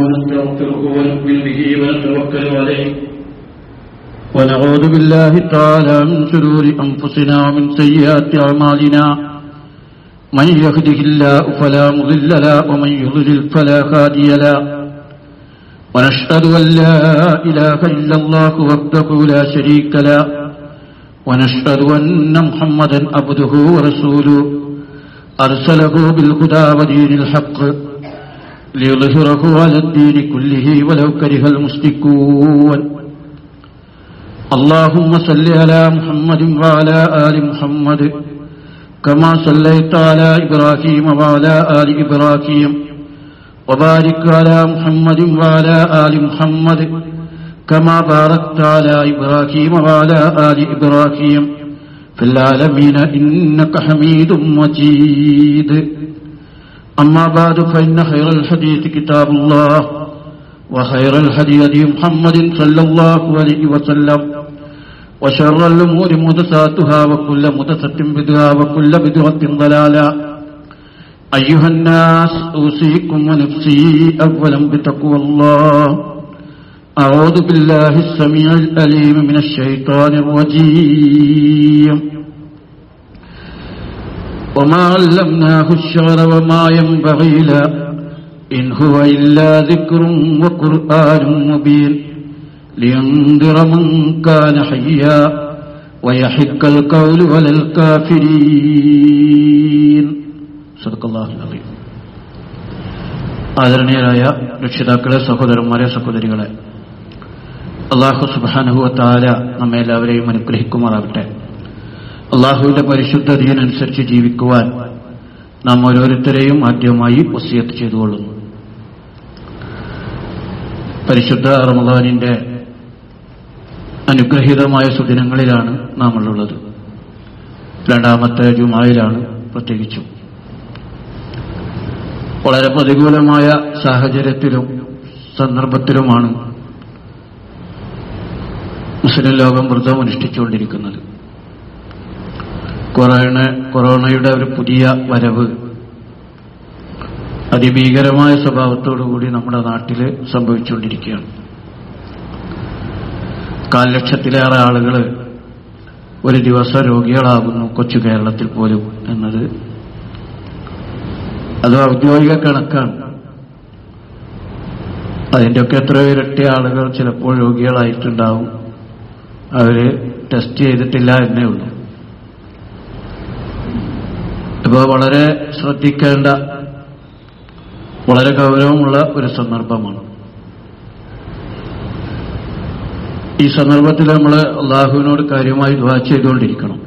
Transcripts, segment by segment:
ونستغفره ونؤمن به ونتوكل عليه ونعوذ بالله تعالى من شرور أنفسنا ومن سيئات أعمالنا من يهده الله فلا مضل له ومن يضلل فلا هادي له ونشهد أن لا إله إلا الله وحده لا شريك له ونشهد أن محمدا عبده ورسوله أرسله بالهدى ودين الحق ليظهره على الدين كله ولو كره المشركون اللهم صل على محمد وعلى آل محمد كما صليت على إبراهيم وعلى آل إبراهيم وبارك على محمد وعلى آل محمد كما باركت على إبراهيم وعلى آل إبراهيم في العالمين إنك حميد مجيد أما بعد فإن خير الحديث كتاب الله وخير الهدي هدي محمد صلى الله عليه وسلم وشر الأمور محدثاتها وكل محدثة بدعة وكل بدعة ضلالة أيها الناس أوصيكم ونفسي أولا بتقوى الله أعوذ بالله السميع الأليم من الشيطان الرجيم وما علمناه الشعر وما ينبغي له إن هو إلا ذكر وقرآن مبين لينذر من كان حيا ويحق القول على الكافرين صدق الله العظيم ആദരണീയരായ രക്ഷിതാക്കളെ സഹോദരന്മാരെ സഹോദരികളെ അള്ളാഹു സുബാനുഭവത്താല നമ്മെ എല്ലാവരെയും അനുഗ്രഹിക്കുമാറാകട്ടെ അള്ളാഹുവിന്റെ പരിശുദ്ധ ദീനനുസരിച്ച് ജീവിക്കുവാൻ നാം ഓരോരുത്തരെയും ആദ്യമായി വസിയത്ത് ചെയ്തുകൊള്ളുന്നു പരിശുദ്ധ റമദാനിന്റെ അനുഗ്രഹീതമായ സുദിനങ്ങളിലാണ് നാം ഉള്ളത് രണ്ടാമത്തെ ജുമായിലാണ് പ്രത്യേകിച്ചും വളരെ പ്രതികൂലമായ സാഹചര്യത്തിലും സന്ദർഭത്തിലുമാണ് മുസ്ലിം ലോകം വ്രതം അനുഷ്ഠിച്ചുകൊണ്ടിരിക്കുന്നത് കൊറോണ കൊറോണയുടെ ഒരു പുതിയ വരവ് അതിഭീകരമായ സ്വഭാവത്തോടുകൂടി നമ്മുടെ നാട്ടിൽ സംഭവിച്ചുകൊണ്ടിരിക്കുകയാണ് കാൽ ലക്ഷത്തിലേറെ ആളുകൾ ഒരു ദിവസം രോഗികളാകുന്നു കൊച്ചു കേരളത്തിൽ പോലും എന്നത് അത് ഔദ്യോഗിക കണക്കാണ് അതിൻ്റെയൊക്കെ എത്രയോ ഇരട്ടി ആളുകൾ ചിലപ്പോൾ രോഗികളായിട്ടുണ്ടാവും അവര് ടെസ്റ്റ് ചെയ്തിട്ടില്ല എന്നേ ഉള്ളൂ ഇപ്പോൾ വളരെ ശ്രദ്ധിക്കേണ്ട വളരെ ഗൗരവമുള്ള ഒരു സന്ദർഭമാണ് ഈ സന്ദർഭത്തിൽ നമ്മൾ അള്ളാഹുവിനോട് കാര്യമായി ദ്വാ ചെയ്തുകൊണ്ടിരിക്കണം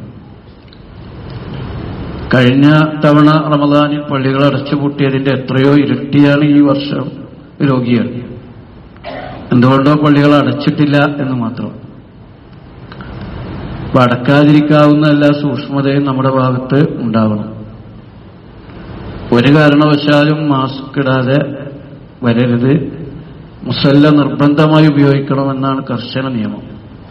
കഴിഞ്ഞ തവണ റമദാനിൽ പള്ളികൾ അടച്ചുപൂട്ടിയതിന്റെ എത്രയോ ഇരട്ടിയാണ് ഈ വർഷം രോഗികൾ എന്തുകൊണ്ടോ പള്ളികൾ അടച്ചിട്ടില്ല എന്ന് മാത്രം അപ്പൊ അടക്കാതിരിക്കാവുന്ന എല്ലാ സൂക്ഷ്മതയും നമ്മുടെ ഭാഗത്ത് ഉണ്ടാവണം ഒരു കാരണവശാലും മാസ്ക് ഇടാതെ വരരുത് മുസല്ല നിർബന്ധമായി ഉപയോഗിക്കണമെന്നാണ് കർശന നിയമം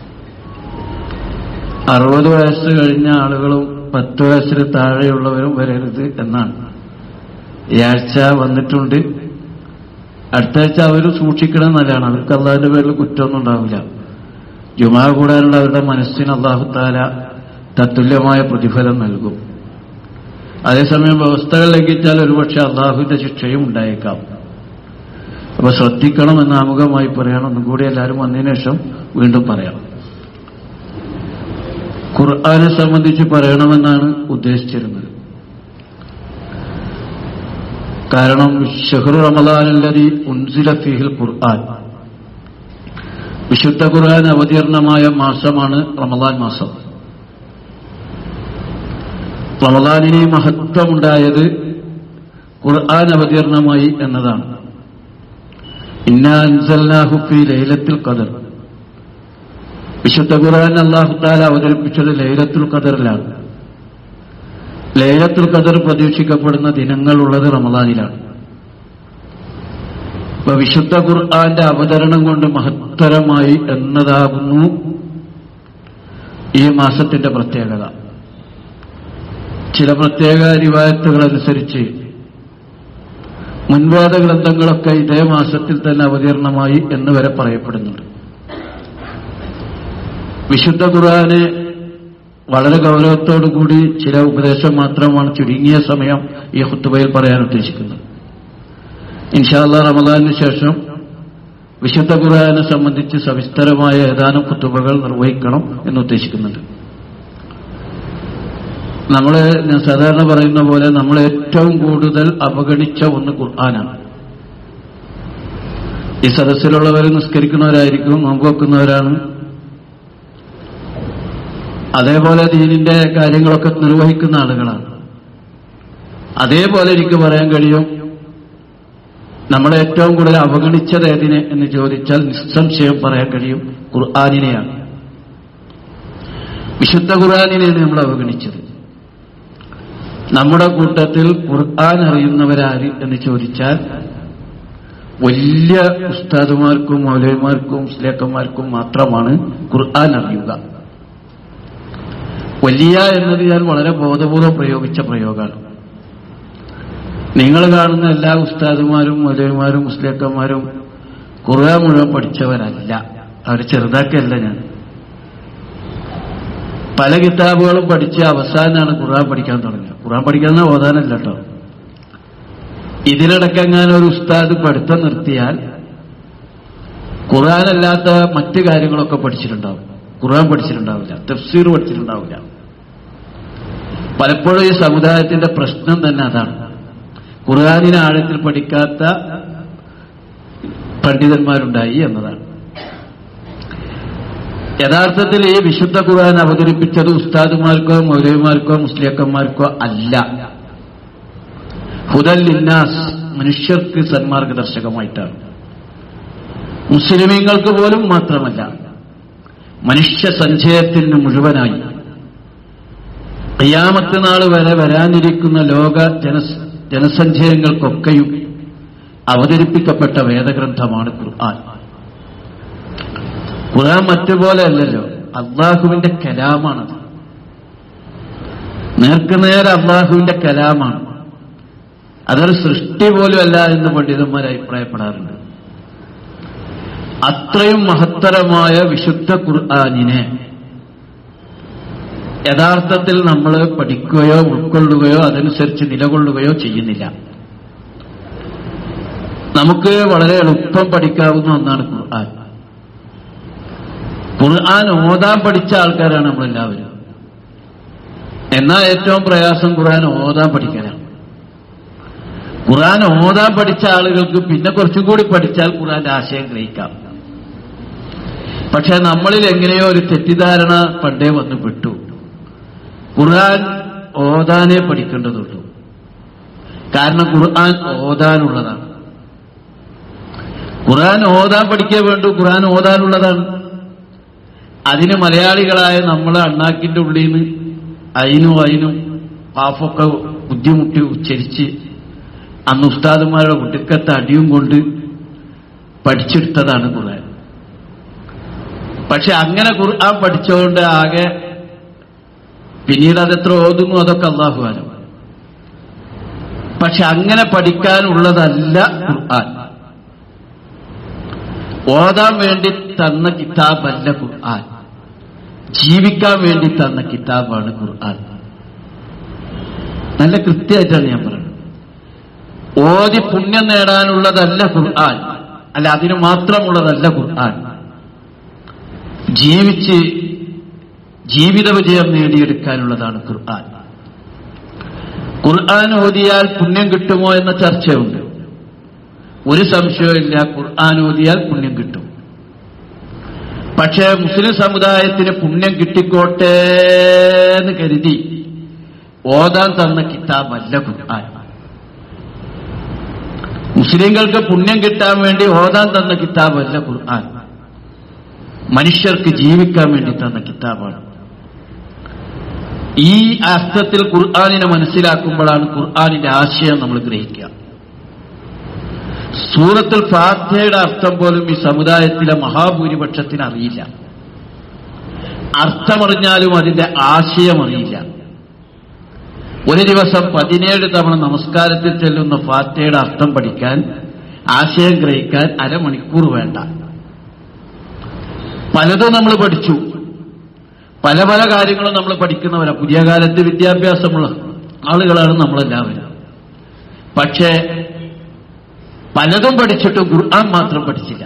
അറുപത് വയസ്സ് കഴിഞ്ഞ ആളുകളും പത്ത് വയസ്സിന് താഴെയുള്ളവരും വരരുത് എന്നാണ് ഈ ആഴ്ച വന്നിട്ടുണ്ട് അടുത്ത ആഴ്ച അവർ സൂക്ഷിക്കണം നല്ലതാണ് അവർക്ക് അള്ളാഹിന്റെ പേരിൽ കുറ്റമൊന്നും ഉണ്ടാവില്ല ജുമാ കൂടാനുള്ള അവരുടെ മനസ്സിന് അള്ളാഹുത്താല തത്തുല്യമായ പ്രതിഫലം നൽകും അതേസമയം വ്യവസ്ഥകൾ ലംഘിച്ചാൽ ഒരുപക്ഷെ അള്ളാഹുവിന്റെ ശിക്ഷയും ഉണ്ടായേക്കാം അപ്പൊ ശ്രദ്ധിക്കണം എന്ന് ആമുഖമായി പറയണം ഒന്നും കൂടി എല്ലാവരും വന്നതിന് ശേഷം വീണ്ടും പറയാം ഖുർആനെ സംബന്ധിച്ച് പറയണമെന്നാണ് ഉദ്ദേശിച്ചിരുന്നത് കാരണം ഷഹ്റു റമദാനല്ലതി ഉൻസില ഫീഹിൽ ഖുർആൻ വിശുദ്ധ ഖുർആൻ അവതീർണമായ മാസമാണ് റമദാൻ മാസം റമദാനിന് മഹത്വമുണ്ടായത് ഖുർആൻ അവതീർണമായി എന്നതാണ് ഇന്നാഹുഫി ലൈലത്തിൽ ഖദർ വിശുദ്ധ ഖുർആൻ അള്ളാഹുത്താല അവതരിപ്പിച്ചത് ലൈലത്തുൽ ഖദറിലാണ് ലൈലത്തുൽ ഖദർ പ്രതീക്ഷിക്കപ്പെടുന്ന ദിനങ്ങളുള്ളത് റമദാനിലാണ് ഇപ്പൊ വിശുദ്ധ ഖുർആന്റെ അവതരണം കൊണ്ട് മഹത്തരമായി എന്നതാകുന്നു ഈ മാസത്തിന്റെ പ്രത്യേകത ചില പ്രത്യേക റിവായത്തുകൾ അനുസരിച്ച് മുൻവാദ ഗ്രന്ഥങ്ങളൊക്കെ ഇതേ മാസത്തിൽ തന്നെ അവതീർണമായി എന്ന് വരെ പറയപ്പെടുന്നുണ്ട് വിശുദ്ധ ഖുർആന് വളരെ ഗൗരവത്തോടുകൂടി ചില ഉപദേശം മാത്രമാണ് ചുരുങ്ങിയ സമയം ഈ ഹുത്തുബയിൽ പറയാൻ ഉദ്ദേശിക്കുന്നത് ഇൻഷാല്ല റമദാനിന് ശേഷം വിശുദ്ധ ഖുർആനെ സംബന്ധിച്ച് സവിസ്തരമായ ഏതാനും കുത്തുബകൾ നിർവഹിക്കണം എന്ന് ഉദ്ദേശിക്കുന്നുണ്ട് നമ്മൾ ഞാൻ സാധാരണ പറയുന്ന പോലെ നമ്മൾ ഏറ്റവും കൂടുതൽ അവഗണിച്ച ഒന്ന് ഖുർആനാണ് ഈ സദസ്സിലുള്ളവർ നിസ്കരിക്കുന്നവരായിരിക്കും നോമ്പ് വെക്കുന്നവരാണ് അതേപോലെ ദീനിന്റെ കാര്യങ്ങളൊക്കെ നിർവഹിക്കുന്ന ആളുകളാണ് അതേപോലെ എനിക്ക് പറയാൻ കഴിയും നമ്മളെ ഏറ്റവും കൂടുതൽ അവഗണിച്ചത് ഏതിനെ എന്ന് ചോദിച്ചാൽ നിസ്സംശയം പറയാൻ കഴിയും ഖുർആാനിനെയാണ് വിശുദ്ധ ഖുർആാനിനെയാണ് നമ്മൾ അവഗണിച്ചത് നമ്മുടെ കൂട്ടത്തിൽ ഖുർആൻ അറിയുന്നവരാര് എന്ന് ചോദിച്ചാൽ വലിയ ഉസ്താദുമാർക്കും മൗലവിമാർക്കും സ്ലേക്കന്മാർക്കും മാത്രമാണ് ഖുർആൻ അറിയുക വലിയ എന്നത് ഞാൻ വളരെ ബോധപൂർവ്വം പ്രയോഗിച്ച പ്രയോഗമാണ് നിങ്ങൾ കാണുന്ന എല്ലാ ഉസ്താദുമാരും മൗലവിമാരും മുസ്ലിക്കന്മാരും ഖുർആൻ മുഴുവൻ പഠിച്ചവരല്ല അവർ ചെറുതാക്കല്ല ഞാൻ പല കിതാബുകളും പഠിച്ച് അവസാനമാണ് ഖുർആൻ പഠിക്കാൻ തുടങ്ങിയത് ഖുർആൻ പഠിക്കാൻ ഓതാനല്ല കേട്ടോ ഇതിനിടക്കെങ്ങാനും ഒരു ഉസ്താദ് പഠിത്തം നിർത്തിയാൽ ഖുർആനല്ലാത്ത മറ്റ് കാര്യങ്ങളൊക്കെ പഠിച്ചിട്ടുണ്ടാവും ഖുർആൻ പഠിച്ചിട്ടുണ്ടാവില്ല തഫ്സീർ പഠിച്ചിട്ടുണ്ടാവില്ല പലപ്പോഴും ഈ സമുദായത്തിന്റെ പ്രശ്നം തന്നെ അതാണ് ഖുർആാനിനെ ആഴത്തിൽ പഠിക്കാത്ത പണ്ഡിതന്മാരുണ്ടായി എന്നതാണ് യഥാർത്ഥത്തിൽ ഈ വിശുദ്ധ ഖുർആൻ അവതരിപ്പിച്ചത് ഉസ്താദുമാർക്കോ മൗലവിമാർക്കോ മുസ്ലിയക്കന്മാർക്കോ അല്ല ഹുദല്ലിന്നാസ് മനുഷ്യർക്ക് സന്മാർഗദർശകമായിട്ടാണ് മുസ്ലിമീങ്ങൾക്ക് പോലും മാത്രമല്ല മനുഷ്യ സഞ്ചയത്തിന് മുഴുവനായി അയ്യാമത്തെ നാൾ വരെ വരാനിരിക്കുന്ന ലോക ജനസ് ജനസഞ്ചയങ്ങൾക്കൊക്കെയും അവതരിപ്പിക്കപ്പെട്ട വേദഗ്രന്ഥമാണ് ഖുർആൻ ഖുർആൻ മറ്റുപോലെ അല്ലല്ലോ അള്ളാഹുവിന്റെ കലാമാണത് നേർക്കുനേരെ അള്ളാഹുവിന്റെ കലാമാണ് അതൊരു സൃഷ്ടി പോലും അല്ല എന്ന് പണ്ഡിതന്മാർ അഭിപ്രായപ്പെടാറുണ്ട് അത്രയും മഹത്തരമായ വിശുദ്ധ ഖുർആാനിനെ യഥാർത്ഥത്തിൽ നമ്മൾ പഠിക്കുകയോ ഉൾക്കൊള്ളുകയോ അതനുസരിച്ച് നിലകൊള്ളുകയോ ചെയ്യുന്നില്ല നമുക്ക് വളരെ എളുപ്പം പഠിക്കാവുന്ന ഒന്നാണ് ഖുർആൻ ഖുർആൻ ഓതാൻ പഠിച്ച ആൾക്കാരാണ് നമ്മളെല്ലാവരും എന്നാൽ ഏറ്റവും പ്രയാസം ഖുർആൻ ഓതാൻ പഠിക്കാനാണ് ഖുർആൻ ഓതാൻ പഠിച്ച ആളുകൾക്ക് പിന്നെ കുറച്ചും കൂടി പഠിച്ചാൽ ഖുർആന്റെ ആശയം ഗ്രഹിക്കാം പക്ഷെ നമ്മളിൽ എങ്ങനെയോ ഒരു തെറ്റിദ്ധാരണ പണ്ടേ വന്നു വിട്ടു ഖുർആൻ ഓതാനേ പഠിക്കേണ്ടതുള്ളൂ കാരണം ഖുർആൻ ഓതാനുള്ളതാണ് ഖുർആൻ ഓതാൻ പഠിക്കേ വേണ്ടു ഖുർആൻ ഓതാനുള്ളതാണ് അതിന് മലയാളികളായ നമ്മളെ അണ്ണാക്കിന്റെ ഉള്ളിൽ നിന്ന് അയിനും അയിനും പാഫൊക്കെ ബുദ്ധിമുട്ടി ഉച്ചരിച്ച് അന്ന് ഉസ്താദുമാരുടെ ഒടുക്കത്തെ അടിയും കൊണ്ട് പഠിച്ചെടുത്തതാണ് ഖുർആൻ പക്ഷെ അങ്ങനെ ഖുർആൻ പഠിച്ചുകൊണ്ട് ആകെ പിന്നീട് അതെത്ര ഓതുന്നു അതൊക്കെ അള്ളാഹുവാനും പക്ഷെ അങ്ങനെ പഠിക്കാനുള്ളതല്ല ഖുർആൻ ഓതാൻ വേണ്ടി തന്ന കിതാബല്ല ഖുർആൻ ജീവിക്കാൻ വേണ്ടി തന്ന കിതാബാണ് ഖുർആൻ നല്ല കൃത്യമായിട്ടാണ് ഞാൻ പറയുന്നത് ഓതി പുണ്യം നേടാനുള്ളതല്ല ഖുർആൻ അല്ല അതിന് മാത്രമുള്ളതല്ല ഖുർആൻ ജീവിച്ച് ജീവിത വിജയം നേടിയെടുക്കാനുള്ളതാണ് ഖുർആൻ ഖുർആൻ ഓതിയാൽ പുണ്യം കിട്ടുമോ എന്ന ചർച്ചയുണ്ട് ഒരു സംശയമില്ല ഖുർആൻ ഓതിയാൽ പുണ്യം കിട്ടും പക്ഷേ മുസ്ലിം സമുദായത്തിന് പുണ്യം കിട്ടിക്കോട്ടെ എന്ന് കരുതി ഓതാൻ തന്ന കിതാബല്ല ഖുർആൻ മുസ്ലിങ്ങൾക്ക് പുണ്യം കിട്ടാൻ വേണ്ടി ഓതാൻ തന്ന കിതാബല്ല ഖുർആൻ മനുഷ്യർക്ക് ജീവിക്കാൻ വേണ്ടി തന്ന കിതാബാണ് ഈ അർത്ഥത്തിൽ ഖുർആാനിനെ മനസ്സിലാക്കുമ്പോഴാണ് ഖുർആാനിന്റെ ആശയം നമ്മൾ ഗ്രഹിക്കുക സൂറത്തുൽ ഫാത്തിഹയുടെ അർത്ഥം പോലും ഈ സമുദായത്തിലെ മഹാഭൂരിപക്ഷത്തിന് അറിയില്ല അർത്ഥമറിഞ്ഞാലും അതിന്റെ ആശയം അറിയില്ല ഒരു ദിവസം പതിനേഴ് തവണ നമസ്കാരത്തിൽ ചെല്ലുന്ന ഫാത്തയുടെ അർത്ഥം പഠിക്കാൻ ആശയം ഗ്രഹിക്കാൻ അരമണിക്കൂർ വേണ്ട പലതും നമ്മൾ പഠിച്ചു പല പല കാര്യങ്ങളും നമ്മൾ പഠിക്കുന്നവരാണ് പുതിയ കാലത്ത് വിദ്യാഭ്യാസമുള്ള ആളുകളാണ് നമ്മളെല്ലാവരും പക്ഷേ പലതും പഠിച്ചിട്ടും ഖുർആൻ മാത്രം പഠിച്ചില്ല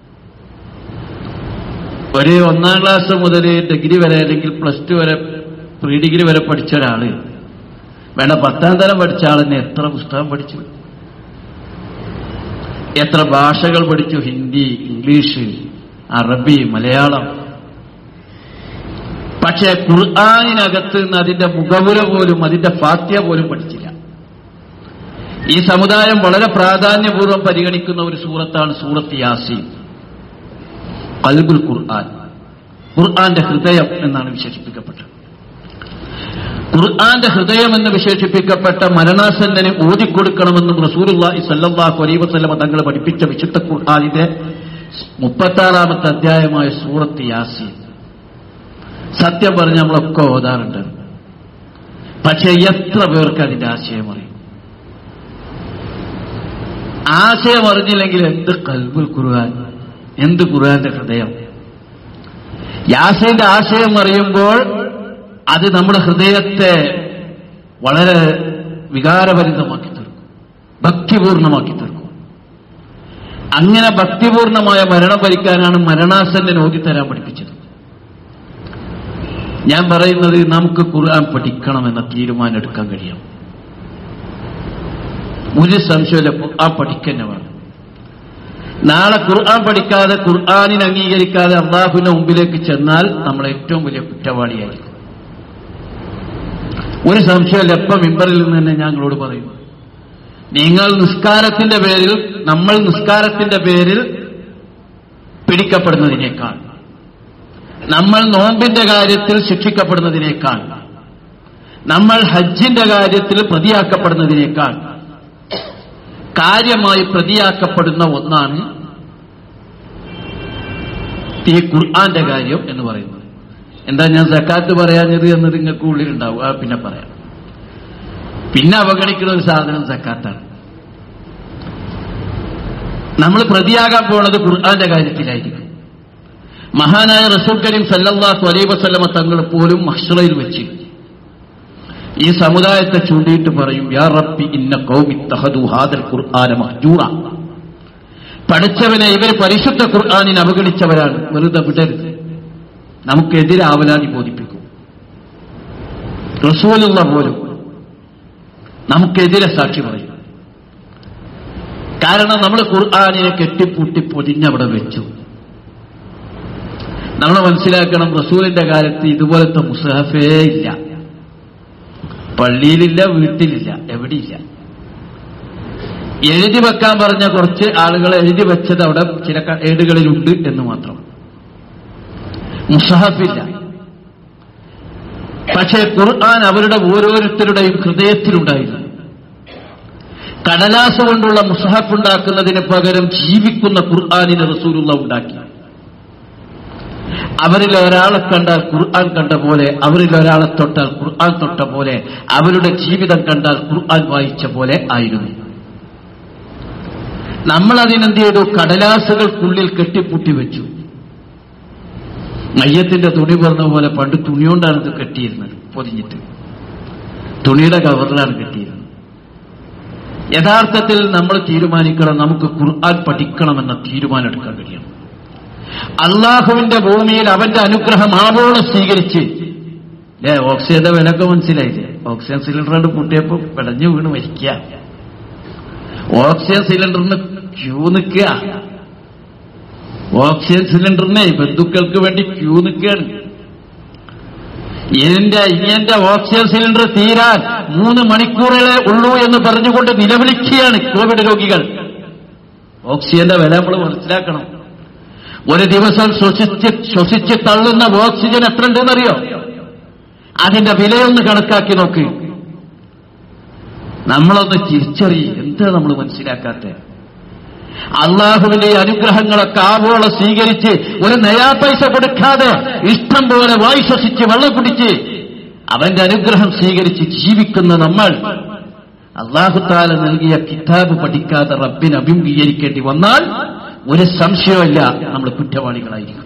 ഒരു ഒന്നാം ക്ലാസ് മുതൽ ഡിഗ്രി വരെ അല്ലെങ്കിൽ പ്ലസ് ടു വരെ പ്രീ ഡിഗ്രി വരെ പഠിച്ച ഒരാള് വേണ്ട പത്താം തരം പഠിച്ച ആളിനെ എത്ര പുസ്തകം പഠിച്ചു എത്ര ഭാഷകൾ പഠിച്ചു ഹിന്ദി ഇംഗ്ലീഷ് അറബി മലയാളം പക്ഷേ ഖുർആാനിനകത്ത് നിന്ന് അതിന്റെ മുഖവുര പോലും അതിന്റെ ഫാത്യ പോലും പഠിച്ചില്ല ഈ സമുദായം വളരെ പ്രാധാന്യപൂർവ്വം പരിഗണിക്കുന്ന ഒരു സൂറത്താണ് സൂറത്ത് യാസീൻ കൽബുൽ ഖുർആൻ ഖുർആന്റെ ഹൃദയം എന്നാണ് വിശേഷിപ്പിക്കപ്പെട്ടത് ഖുർആന്റെ ഹൃദയം എന്ന് വിശേഷിപ്പിക്കപ്പെട്ട മരണാസന്നന് ഓതിക്കൊടുക്കണമെന്നും റസൂലുള്ളാഹി സല്ലല്ലാഹു അലൈഹി വസല്ലമ തങ്ങൾ പഠിപ്പിച്ച വിശുദ്ധ ഖുർആനിന്റെ മുപ്പത്താറാമത്തെ അധ്യായമായ സൂറത്ത് യാസീൻ സത്യം പറഞ്ഞ് നമ്മളൊക്കെ ഓതാറുണ്ട് പക്ഷെ എത്ര പേർക്ക് അതിന്റെ ആശയം അറിയും ആശയം അറിഞ്ഞില്ലെങ്കിൽ എന്ത് കൽബുൽ ഖുർആൻ എന്ത് ഖുർആന്റെ ഹൃദയം യാസീന്റെ ആശയം അറിയുമ്പോൾ അത് നമ്മുടെ ഹൃദയത്തെ വളരെ വികാരഭരിതമാക്കി തീർക്കും ഭക്തിപൂർണമാക്കി തീർക്കും അങ്ങനെ ഭക്തിപൂർണമായ മരണം ഭരിക്കാനാണ് മരണാസന്നൻ ഓതിത്തരാൻ പഠിപ്പിച്ചത് ഞാൻ പറയുന്നത് നമുക്ക് ഖുർആൻ പഠിക്കണമെന്ന തീരുമാനം എടുക്കാൻ കഴിയണം ഒരു സംശയമില്ല ഖുർആൻ പഠിക്കന്നെ വേണം നാളെ ഖുർആൻ പഠിക്കാതെ ഖുർആാനിനെ അംഗീകരിക്കാതെ അള്ളാഹുവിന്റെ മുമ്പിലേക്ക് ചെന്നാൽ നമ്മൾ ഏറ്റവും വലിയ കുറ്റവാളിയായിരിക്കും ഒരു സംശയമല്ല എപ്പം മിമ്പറിൽ നിന്ന് തന്നെ ഞങ്ങളോട് പറയും നിങ്ങൾ നിസ്കാരത്തിന്റെ പേരിൽ നമ്മൾ നിസ്കാരത്തിന്റെ പേരിൽ പിടിക്കപ്പെടുന്നതിനേക്കാൾ നമ്മൾ നോമ്പിന്റെ കാര്യത്തിൽ ശിക്ഷിക്കപ്പെടുന്നതിനേക്കാൾ നമ്മൾ ഹജ്ജിന്റെ കാര്യത്തിൽ പ്രതിയാക്കപ്പെടുന്നതിനേക്കാൾ കാര്യമായി പ്രതിയാക്കപ്പെടുന്ന ഒന്നാണ് ഈ ഖുർആന്റെ കാര്യം എന്ന് പറയുന്നത് എന്താ ഞാൻ സക്കാത്ത് പറയാഞ്ഞത് എന്നത് നിങ്ങൾക്ക് ഉള്ളിലുണ്ടാവും ആ പിന്നെ പറയാം പിന്നെ അവഗണിക്കുന്ന ഒരു സാധനം സക്കാത്താണ് നമ്മൾ പ്രതിയാകാൻ പോണത് ഖുർആന്റെ കാര്യത്തിലായിരിക്കും മഹാനായ റസൂൽ കരീം സല്ലല്ലാഹു അലൈഹി വസല്ലമ തങ്ങൾ പോലും മഹ്ഷറയിൽ വെച്ച് ഈ സമുദായത്തെ ചൂണ്ടിയിട്ട് പറയും യാ റബ്ബി ഇന്ന ഖൗമി തഹദു ഹാദൽ ഖുർആന മഹ്ജൂറ പഠിച്ചവനെ ഇവർ പരിശുദ്ധ ഖുർആനിനെ അവഗണിച്ചവരാണ് വെറുതെ വിടരുത് നമുക്കെതിരാവലാതി ബോധിപ്പിക്കും റസൂലുള്ള പോലും നമുക്കെതിരെ സാക്ഷി പറയും കാരണം നമ്മൾ ഖുർആാനിനെ കെട്ടിപ്പൂട്ടി പൊതിഞ്ഞവിടെ വെച്ചു നമ്മൾ മനസ്സിലാക്കണം റസൂലിന്റെ കാലത്ത് ഇതുപോലത്തെ മുസാഫേ ഇല്ല പള്ളിയിലില്ല വീട്ടിലില്ല എവിടെയില്ല എഴുതി വെക്കാൻ പറഞ്ഞ കുറച്ച് ആളുകൾ എഴുതി വെച്ചത് അവിടെ ചില ക- ഏടുകളിലുണ്ട് എന്ന് മാത്രം മുസാഫില്ല പക്ഷേ ഖുർആൻ അവരുടെ ഓരോരുത്തരുടെയും ഹൃദയത്തിലുണ്ടായിരുന്നു കടലാസ കൊണ്ടുള്ള മുസഹഫ് ഉണ്ടാക്കുന്നതിന് പകരം ജീവിക്കുന്ന ഖുർആാനിന് റസൂലുള്ള ഉണ്ടാക്കി അവരിൽ ഒരാളെ കണ്ടാൽ ഖുർആൻ കണ്ട പോലെ അവരിൽ ഒരാളെ തൊട്ടാൽ ഖുർആൻ തൊട്ട പോലെ അവരുടെ ജീവിതം കണ്ടാൽ ഖുർആൻ വായിച്ച പോലെ ആയിരുന്നു നമ്മൾ അതിനെന്ത് ചെയ്തു കടലാസുകൾക്കുള്ളിൽ കെട്ടിപ്പൂട്ടി വെച്ചു മയ്യത്തിന്റെ തുണി പറഞ്ഞ പോലെ പണ്ട് തുണിയോണ്ടാണ് ഇത് കെട്ടിയിരുന്നത് പൊതിഞ്ഞിട്ട് തുണിയുടെ കവറിലാണ് കെട്ടിയിരുന്നത് യഥാർത്ഥത്തിൽ നമ്മൾ തീരുമാനിക്കണം നമുക്ക് ഖുർആൻ പഠിക്കണമെന്ന തീരുമാനം എടുക്കാൻ കഴിയണം അള്ളാഹുവിന്റെ ഭൂമിയിൽ അവന്റെ അനുഗ്രഹം ആവോളം സ്വീകരിച്ച് ഏ ഓക്സിജന്റെ വിലയൊക്കെ മനസ്സിലായില്ലേ ഓക്സിജൻ സിലിണ്ടർ പൊട്ടിയപ്പോ പിടഞ്ഞു വീണ് മരിക്കുക ഓക്സിജൻ സിലിണ്ടറിന് ക്യൂ നിൽക്കുക ഓക്സിജൻ സിലിണ്ടറിനെ ബന്ധുക്കൾക്ക് വേണ്ടി ക്യൂ നിൽക്കുകയാണ് ഇതിന്റെ ഇങ്ങന്റെ ഓക്സിജൻ സിലിണ്ടർ തീരാൻ മൂന്ന് മണിക്കൂറുകളെ ഉള്ളൂ എന്ന് പറഞ്ഞുകൊണ്ട് നിലവിളിക്കുകയാണ് കോവിഡ് രോഗികൾ ഓക്സിജന്റെ വില നമ്മൾ മനസ്സിലാക്കണം ഒരു ദിവസം ശ്വസിച്ച് ശ്വസിച്ച് തള്ളുന്ന ഓക്സിജൻ എത്ര ഉണ്ടെന്നറിയോ അതിന്റെ വിലയൊന്ന് കണക്കാക്കി നോക്ക് നമ്മളൊന്ന് തിരിച്ചറിയും എന്താ നമ്മൾ മനസ്സിലാക്കാത്ത അള്ളാഹുവിന്റെ ഈ അനുഗ്രഹങ്ങളൊക്കെ ആവോളം സ്വീകരിച്ച് ഒരു നയാ പൈസ കൊടുക്കാതെ ഇഷ്ടം പോലെ വായു ശ്വസിച്ച് വെള്ളം കുടിച്ച് അവന്റെ അനുഗ്രഹം സ്വീകരിച്ച് ജീവിക്കുന്ന നമ്മൾ അള്ളാഹുത്താല നൽകിയ കിതാബ് പഠിക്കാതെ റബ്ബിനെ അഭിമുഖീകരിക്കേണ്ടി വന്നാൽ ഒരു സംശയമില്ല നമ്മൾ കുറ്റവാളികളായിരിക്കും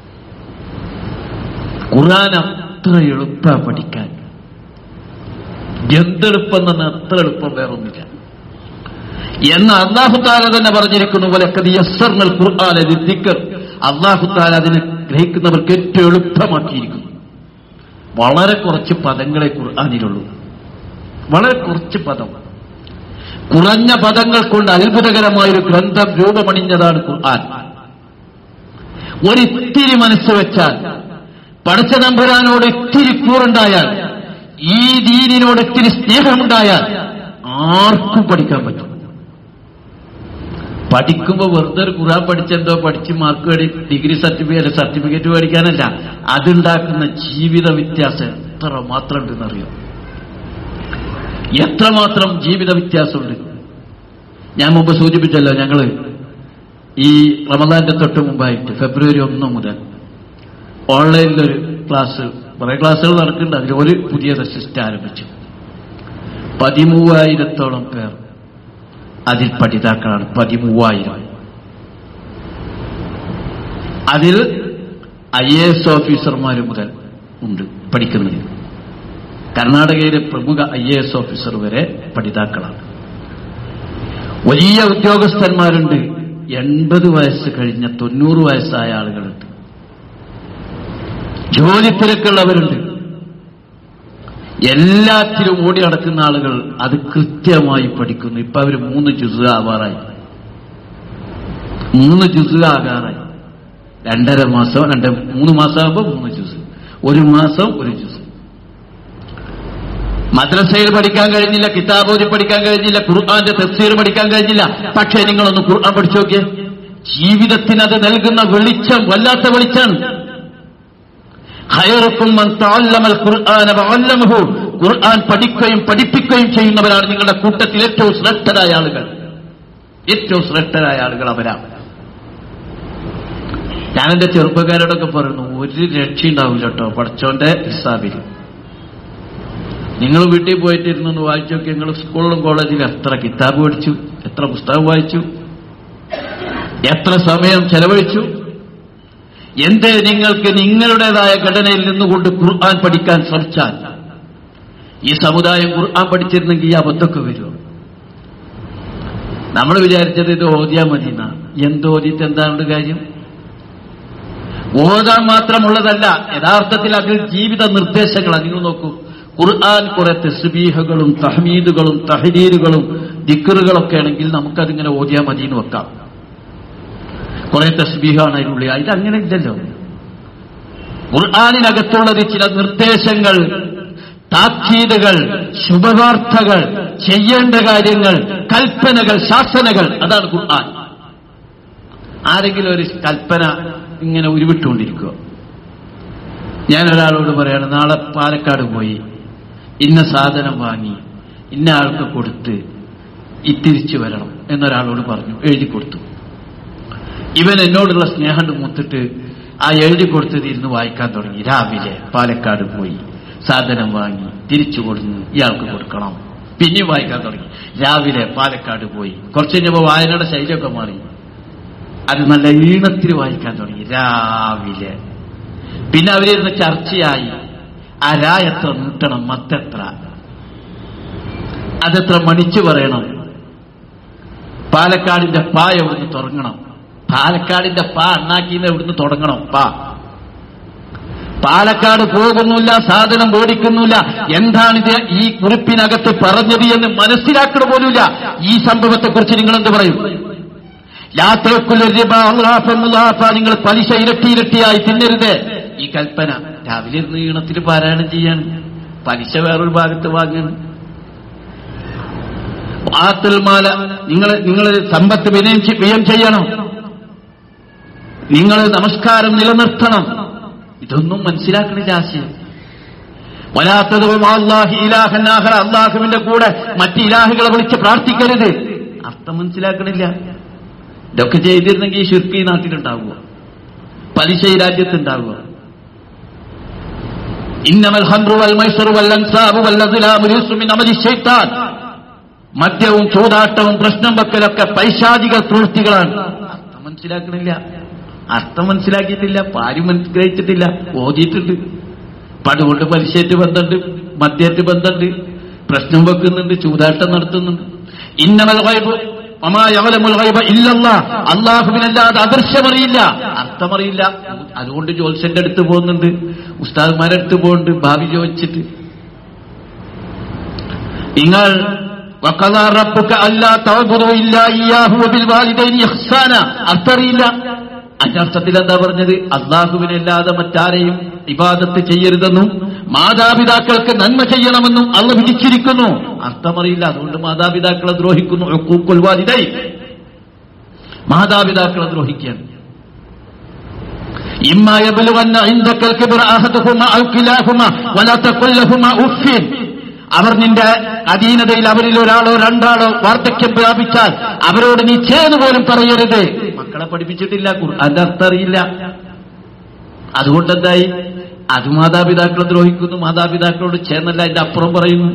ഖുർആൻ അത്ര എളുപ്പ പഠിക്കാൻ എന്തെളുപ്പം തന്നെ അത്ര എളുപ്പം വേറൊന്നില്ല എന്ന് അള്ളാഹുത്താല തന്നെ പറഞ്ഞിരിക്കുന്നു പോലെ യസ്സർണൽ ഖുർആൻ ദിക്കർ അള്ളാഹുത്താല അതിനെ ഗ്രഹിക്കുന്നവർക്ക് ഏറ്റവും എളുപ്പമാക്കിയിരിക്കുന്നു വളരെ കുറച്ച് പദങ്ങളെ ഖുർആാനിലുള്ളൂ വളരെ കുറച്ച് പദം കുറഞ്ഞ പദങ്ങൾ കൊണ്ട് അത്ഭുതകരമായൊരു ഗ്രന്ഥം രൂപമണിഞ്ഞതാണ് ഖുർആൻ ഒരിത്തിരി മനസ്സ് വെച്ചാൽ പഠിച്ച നമ്പുരാനോട് ഇത്തിരി കൂറുണ്ടായാൽ ഈ ദീനിനോട് ഇത്തിരി സ്നേഹമുണ്ടായാൽ ആർക്കും പഠിക്കാൻ പറ്റും പഠിക്കുമ്പോ വെറുതെ ഒരു ഖുറാൻ പഠിച്ചെന്തോ പഠിച്ച് മാർക്ക് വേണ്ടി ഡിഗ്രി സർട്ടിഫിക്കറ്റ് സർട്ടിഫിക്കറ്റ് മേടിക്കാനല്ല അതുണ്ടാക്കുന്ന ജീവിത വ്യത്യാസം എത്ര മാത്രം ഉണ്ടെന്നറിയാം എത്രമാത്രം ജീവിത വ്യത്യാസമുണ്ട് ഞാൻ മുമ്പ് സൂചിപ്പിച്ചല്ലോ ഞങ്ങള് ഈ റമദാന്റെ തൊട്ട് മുമ്പായിട്ട് ഫെബ്രുവരി ഒന്ന് മുതൽ ഓൺലൈനിലൊരു ക്ലാസ് കുറെ ക്ലാസ്സുകൾ നടക്കുന്നുണ്ട് അതിൽ ഒരു പുതിയ റെസിസ്റ്റ് ആരംഭിച്ചു പതിമൂവായിരത്തോളം പേർ അതിൽ പഠിതാക്കളാണ് പതിമൂവായിരം അതിൽ ഐ എ എസ് ഓഫീസർമാർ മുതൽ ഉണ്ട് പഠിക്കുന്നതിന് കർണാടകയിലെ പ്രമുഖ ഐ എ എസ് ഓഫീസർ വരെ പഠിതാക്കളാണ് വലിയ ഉദ്യോഗസ്ഥന്മാരുണ്ട് എൺപത് വയസ്സ് കഴിഞ്ഞ തൊണ്ണൂറ് വയസ്സായ ആളുകളുണ്ട് ജോലി തിരക്കുള്ളവരുണ്ട് എല്ലാത്തിലും ഓടി നടക്കുന്ന ആളുകൾ അത് കൃത്യമായി പഠിക്കുന്നു ഇപ്പൊ അവര് മൂന്ന് ജുസ് ആവാറായി മൂന്ന് ജുസ് ആകാറായി രണ്ടര മാസം രണ്ട് മൂന്ന് മാസം ആകുമ്പോൾ മൂന്ന് ജുസ് ഒരു മാസം ഒരു ജുസ് മദ്രസയിൽ പഠിക്കാൻ കഴിഞ്ഞില്ല കിതാബോധി പഠിക്കാൻ കഴിഞ്ഞില്ല ഖുർആന്റെ തഫ്സീർ പഠിക്കാൻ കഴിഞ്ഞില്ല പക്ഷേ നിങ്ങളൊന്ന് ഖുർആൻ പഠിച്ചു നോക്കിയേ ജീവിതത്തിന് അത് നൽകുന്ന വെളിച്ചം വല്ലാത്ത വെളിച്ചാണ് ഖൈറുക്കും മൻ തഅല്ലമൽ ഖുർആന വഅല്ലമഹു ഖുർആൻ പഠിക്കുകയും പഠിപ്പിക്കുകയും ചെയ്യുന്നവരാണ് നിങ്ങളുടെ കൂട്ടത്തിൽ ഏറ്റവും ശ്രേഷ്ഠരായ ആളുകൾ ഏറ്റവും ശ്രേഷ്ഠരായ ആളുകൾ അവരാണ് ഞാൻ എന്റെ ചെറുപ്പക്കാരോടൊക്കെ പറയുന്നു ഒരു രക്ഷയുണ്ടാവില്ല കേട്ടോ പഠിച്ചോന്റെ ഹിസാബിൽ നിങ്ങൾ വീട്ടിൽ പോയിട്ടിരുന്നു വായിച്ചു നോക്കി നിങ്ങൾ സ്കൂളിലും കോളേജിലും എത്ര കിതാബ് പഠിച്ചു എത്ര പുസ്തകം വായിച്ചു എത്ര സമയം ചെലവഴിച്ചു എന്തേ നിങ്ങൾക്ക് നിങ്ങളുടേതായ ഘടനയിൽ നിന്നുകൊണ്ട് ഖുർആൻ പഠിക്കാൻ ശ്രമിച്ചാൽ ഈ സമുദായം ഖുർആൻ പഠിച്ചിരുന്നെങ്കിൽ ഈ അബദ്ധമൊക്കെ വരുമോ നമ്മൾ വിചാരിച്ചത് ഇത് ഓതിയാ മതി എന്നാ എന്തോതിട്ട് എന്താണ് കാര്യം ഓതാൻ മാത്രമുള്ളതല്ല യഥാർത്ഥത്തിൽ അതിൽ ജീവിത നിർദ്ദേശങ്ങളാണ് നിങ്ങൾ നോക്കൂ ഖുർആൻ കുറെ തെസ്ബീഹകളും തഹമീദുകളും തഹരീരുകളും ദിക്കറുകളൊക്കെ ആണെങ്കിൽ നമുക്കതിങ്ങനെ ഓതിയാ മതി എന്ന് വെക്കാം കുറെ തസ്ബീഹാണ് അതിനുള്ളിൽ ഇത് അങ്ങനെ ഇല്ലല്ലോ ഖുർആാനിനകത്തുള്ളത് ചില നിർദ്ദേശങ്ങൾ താക്കീതുകൾ ശുഭവാർത്തകൾ ചെയ്യേണ്ട കാര്യങ്ങൾ കൽപ്പനകൾ ശാസനകൾ അതാണ് ഖുർആൻ ആരെങ്കിലും ഒരു കൽപ്പന ഇങ്ങനെ ഉരുവിട്ടുകൊണ്ടിരിക്കുക ഞാൻ ഒരാളോട് പറയാണ് നാളെ പാലക്കാട് പോയി ഇന്ന സാധനം വാങ്ങി ഇന്ന ആൾക്ക് കൊടുത്ത് ഈ തിരിച്ചു വരണം എന്നൊരാളോട് പറഞ്ഞു എഴുതി കൊടുത്തു ഇവൻ എന്നോടുള്ള സ്നേഹം മൂത്തിട്ട് ആ എഴുതി കൊടുത്തത് ഇരുന്ന് വായിക്കാൻ തുടങ്ങി രാവിലെ പാലക്കാട് പോയി സാധനം വാങ്ങി തിരിച്ചു കൊടുന്ന് ഇയാൾക്ക് കൊടുക്കണം പിന്നെയും വായിക്കാൻ തുടങ്ങി രാവിലെ പാലക്കാട് പോയി കുറച്ച് കഴിഞ്ഞപ്പോൾ വായനയുടെ ശൈലിയൊക്കെ മാറി അത് നല്ല ഈണത്തിൽ വായിക്കാൻ തുടങ്ങി രാവിലെ പിന്നെ അവരിരുന്ന് ചർച്ചയായി ആ രാ എത്ര നീട്ടണം മത്തെത്ര അതെത്ര മണിച്ചു പറയണം പാലക്കാടിന്റെ പാ എവിടുന്ന് തുടങ്ങണം പാലക്കാടിന്റെ പാ അണ്ണാക്കിന്ന് എവിടുന്ന് തുടങ്ങണം പാ പാലക്കാട് പോകുന്നില്ല സാധനം ഓടിക്കുന്നില്ല എന്താണിത് ഈ കുറിപ്പിനകത്ത് പറഞ്ഞത് എന്ന് മനസ്സിലാക്കണ പോലുമില്ല ഈ സംഭവത്തെക്കുറിച്ച് നിങ്ങൾ എന്ത് പറയും യാത്രക്കുള്ള നിങ്ങൾ പലിശ ഇരട്ടി ഇരട്ടിയായി തിന്നരുത് ഈ കൽപ്പന രാവിലെ ഇരുന്ന് ഈണത്തിൽ പാരായണം ചെയ്യാണ് പലിശ വേറൊരു ഭാഗത്ത് വാങ്ങാണ് ആത്തുൽമാല നിങ്ങൾ നിങ്ങൾ സമ്പത്ത് വിനയം ചെ- വ്യയം ചെയ്യണം നിങ്ങൾ നമസ്കാരം നിലനിർത്തണം ഇതൊന്നും മനസ്സിലാക്കണില്ല ആശയം വലാത്തതും അള്ളാഹി ഇലാഹനാഹർ അള്ളാഹുവിന്റെ കൂടെ മറ്റ് ഇലാഹുകളെ വിളിച്ച് പ്രാർത്ഥിക്കരുത് അർത്ഥം മനസ്സിലാക്കണില്ല ഇതൊക്കെ ചെയ്തിരുന്നെങ്കിൽ ഈ ഷിർക്ക് ഈ നാട്ടിലുണ്ടാവുക പലിശ ഈ രാജ്യത്തുണ്ടാവുക ഇന്നമൽ ഹംറു വൽ മൈസറു വൽ അൻസാബു വൽ അസ്ലാമു രിസ്സു മിൻ അമലി ശൈത്താൻ മദ്യവും ചൂതാട്ടവും പ്രശ്നം വെക്കലൊക്കെ പൈശാചിക പ്രവൃത്തികളാണ് അർത്ഥം മനസ്സിലാക്കണില്ല അർത്ഥം മനസ്സിലാക്കിയിട്ടില്ല പാരും മനസ്സിലാക്കിയിട്ടില്ല ഓതിയിട്ടുണ്ട് പടുകൊണ്ട് പലിശയേറ്റ് ബന്ധമുണ്ട് മദ്യറ്റ് ബന്ധമുണ്ട് പ്രശ്നം വെക്കുന്നുണ്ട് ചൂതാട്ടം നടത്തുന്നുണ്ട് ഇന്നമൽ ഗൈബ് വമാ യഅലമുൽ ഗൈബ ഇല്ലല്ലാ അല്ലാഹുവിനല്ലാതെ അദൃശ്യമറിയില്ല അർത്ഥമറിയില്ല അതുകൊണ്ട് ജോത്സ്യന്റെ അടുത്ത് പോകുന്നുണ്ട് ഉസ്താദ്മാരുടെ അടുത്ത് പോകുന്നുണ്ട് ഭാവി ചോദിച്ചിട്ട് നിങ്ങൾ വഖദാ റബ്ബുക അല്ലാ തഅബുദു ഇല്ലാ ഇയ്യാഹു വബിൽ വാലിദൈനി ഇഹ്സാന അർത്ഥറിയില്ല അതിന്റെ അർത്ഥത്തിൽ എന്താ പറഞ്ഞത് അള്ളാഹുവിനല്ലാതെ മറ്റാരെയും ഇബാദത്ത് ചെയ്യരുതെന്നും മാതാപിതാക്കൾക്ക് നന്മ ചെയ്യണമെന്നും അള്ള വിധിച്ചിരിക്കുന്നു അർത്ഥമറിയില്ല അതുകൊണ്ട് മാതാപിതാക്കളെ ദ്രോഹിക്കുന്നു ഉഖൂഖുൽ വാലിദൈ മാതാപിതാക്കളെ ദ്രോഹിക്കുകയാണ് إما يبلغن عندك الكبر أحدهما أو كلاهما ولا تقل لهما أف അവർ നിന്റെ അധീനതയിൽ അവരിൽ ഒരാളോ രണ്ടാളോ വാർദ്ധക്യം പ്രാപിച്ചാൽ അവരോട് നീ ചേർന്ന് പോലും പറയരുത് മക്കളെ പഠിപ്പിച്ചിട്ടില്ല അതിന്റെ അർത്ഥം അറിയില്ല അതുകൊണ്ട് എന്തായി അത് മാതാപിതാക്കളെ ദ്രോഹിക്കുന്നു മാതാപിതാക്കളോട് ചേർന്നല്ല അതിന്റെ അപ്പുറം പറയുന്നു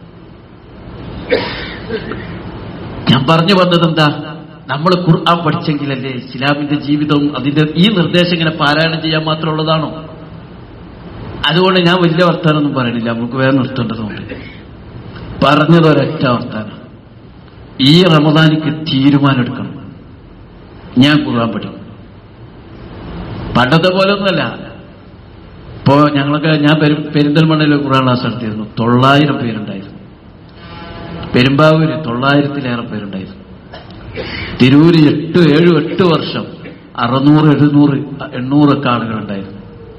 ഞാൻ പറഞ്ഞു വന്നത് എന്താ നമ്മൾ ഖുർആൻ പഠിച്ചെങ്കിലല്ലേ ഇസ്ലാമിന്റെ ജീവിതവും അതിന്റെ ഈ നിർദ്ദേശം ഇങ്ങനെ പാരായണം ചെയ്യാൻ മാത്രമുള്ളതാണോ അതുകൊണ്ട് ഞാൻ വലിയ വർത്താനൊന്നും പറയണില്ല നമുക്ക് വേറെ നിർത്തേണ്ടതുകൊണ്ട് പറഞ്ഞതൊരൊറ്റ വർത്താനം ഈ റമദാനിക്ക് തീരുമാനമെടുക്കണം ഞാൻ ഖുർആൻ പഠിക്കും പണ്ടത്തെ പോലെ ഒന്നുമല്ല ഇപ്പോ ഞങ്ങളൊക്കെ ഞാൻ പെരു- പെരിന്തൽമണ്ണയിൽ ഖുർആൻ ക്ലാസ് നടത്തിയിരുന്നു തൊള്ളായിരം പേരുണ്ടായിരുന്നു പെരുമ്പാവൂര് തൊള്ളായിരത്തിലേറെ പേരുണ്ടായിരുന്നു തിരൂര് എട്ട് ഏഴ് എട്ട് വർഷം അറുന്നൂറ് എഴുന്നൂറ് എണ്ണൂറൊക്കെ ആളുകളുണ്ടായിരുന്നു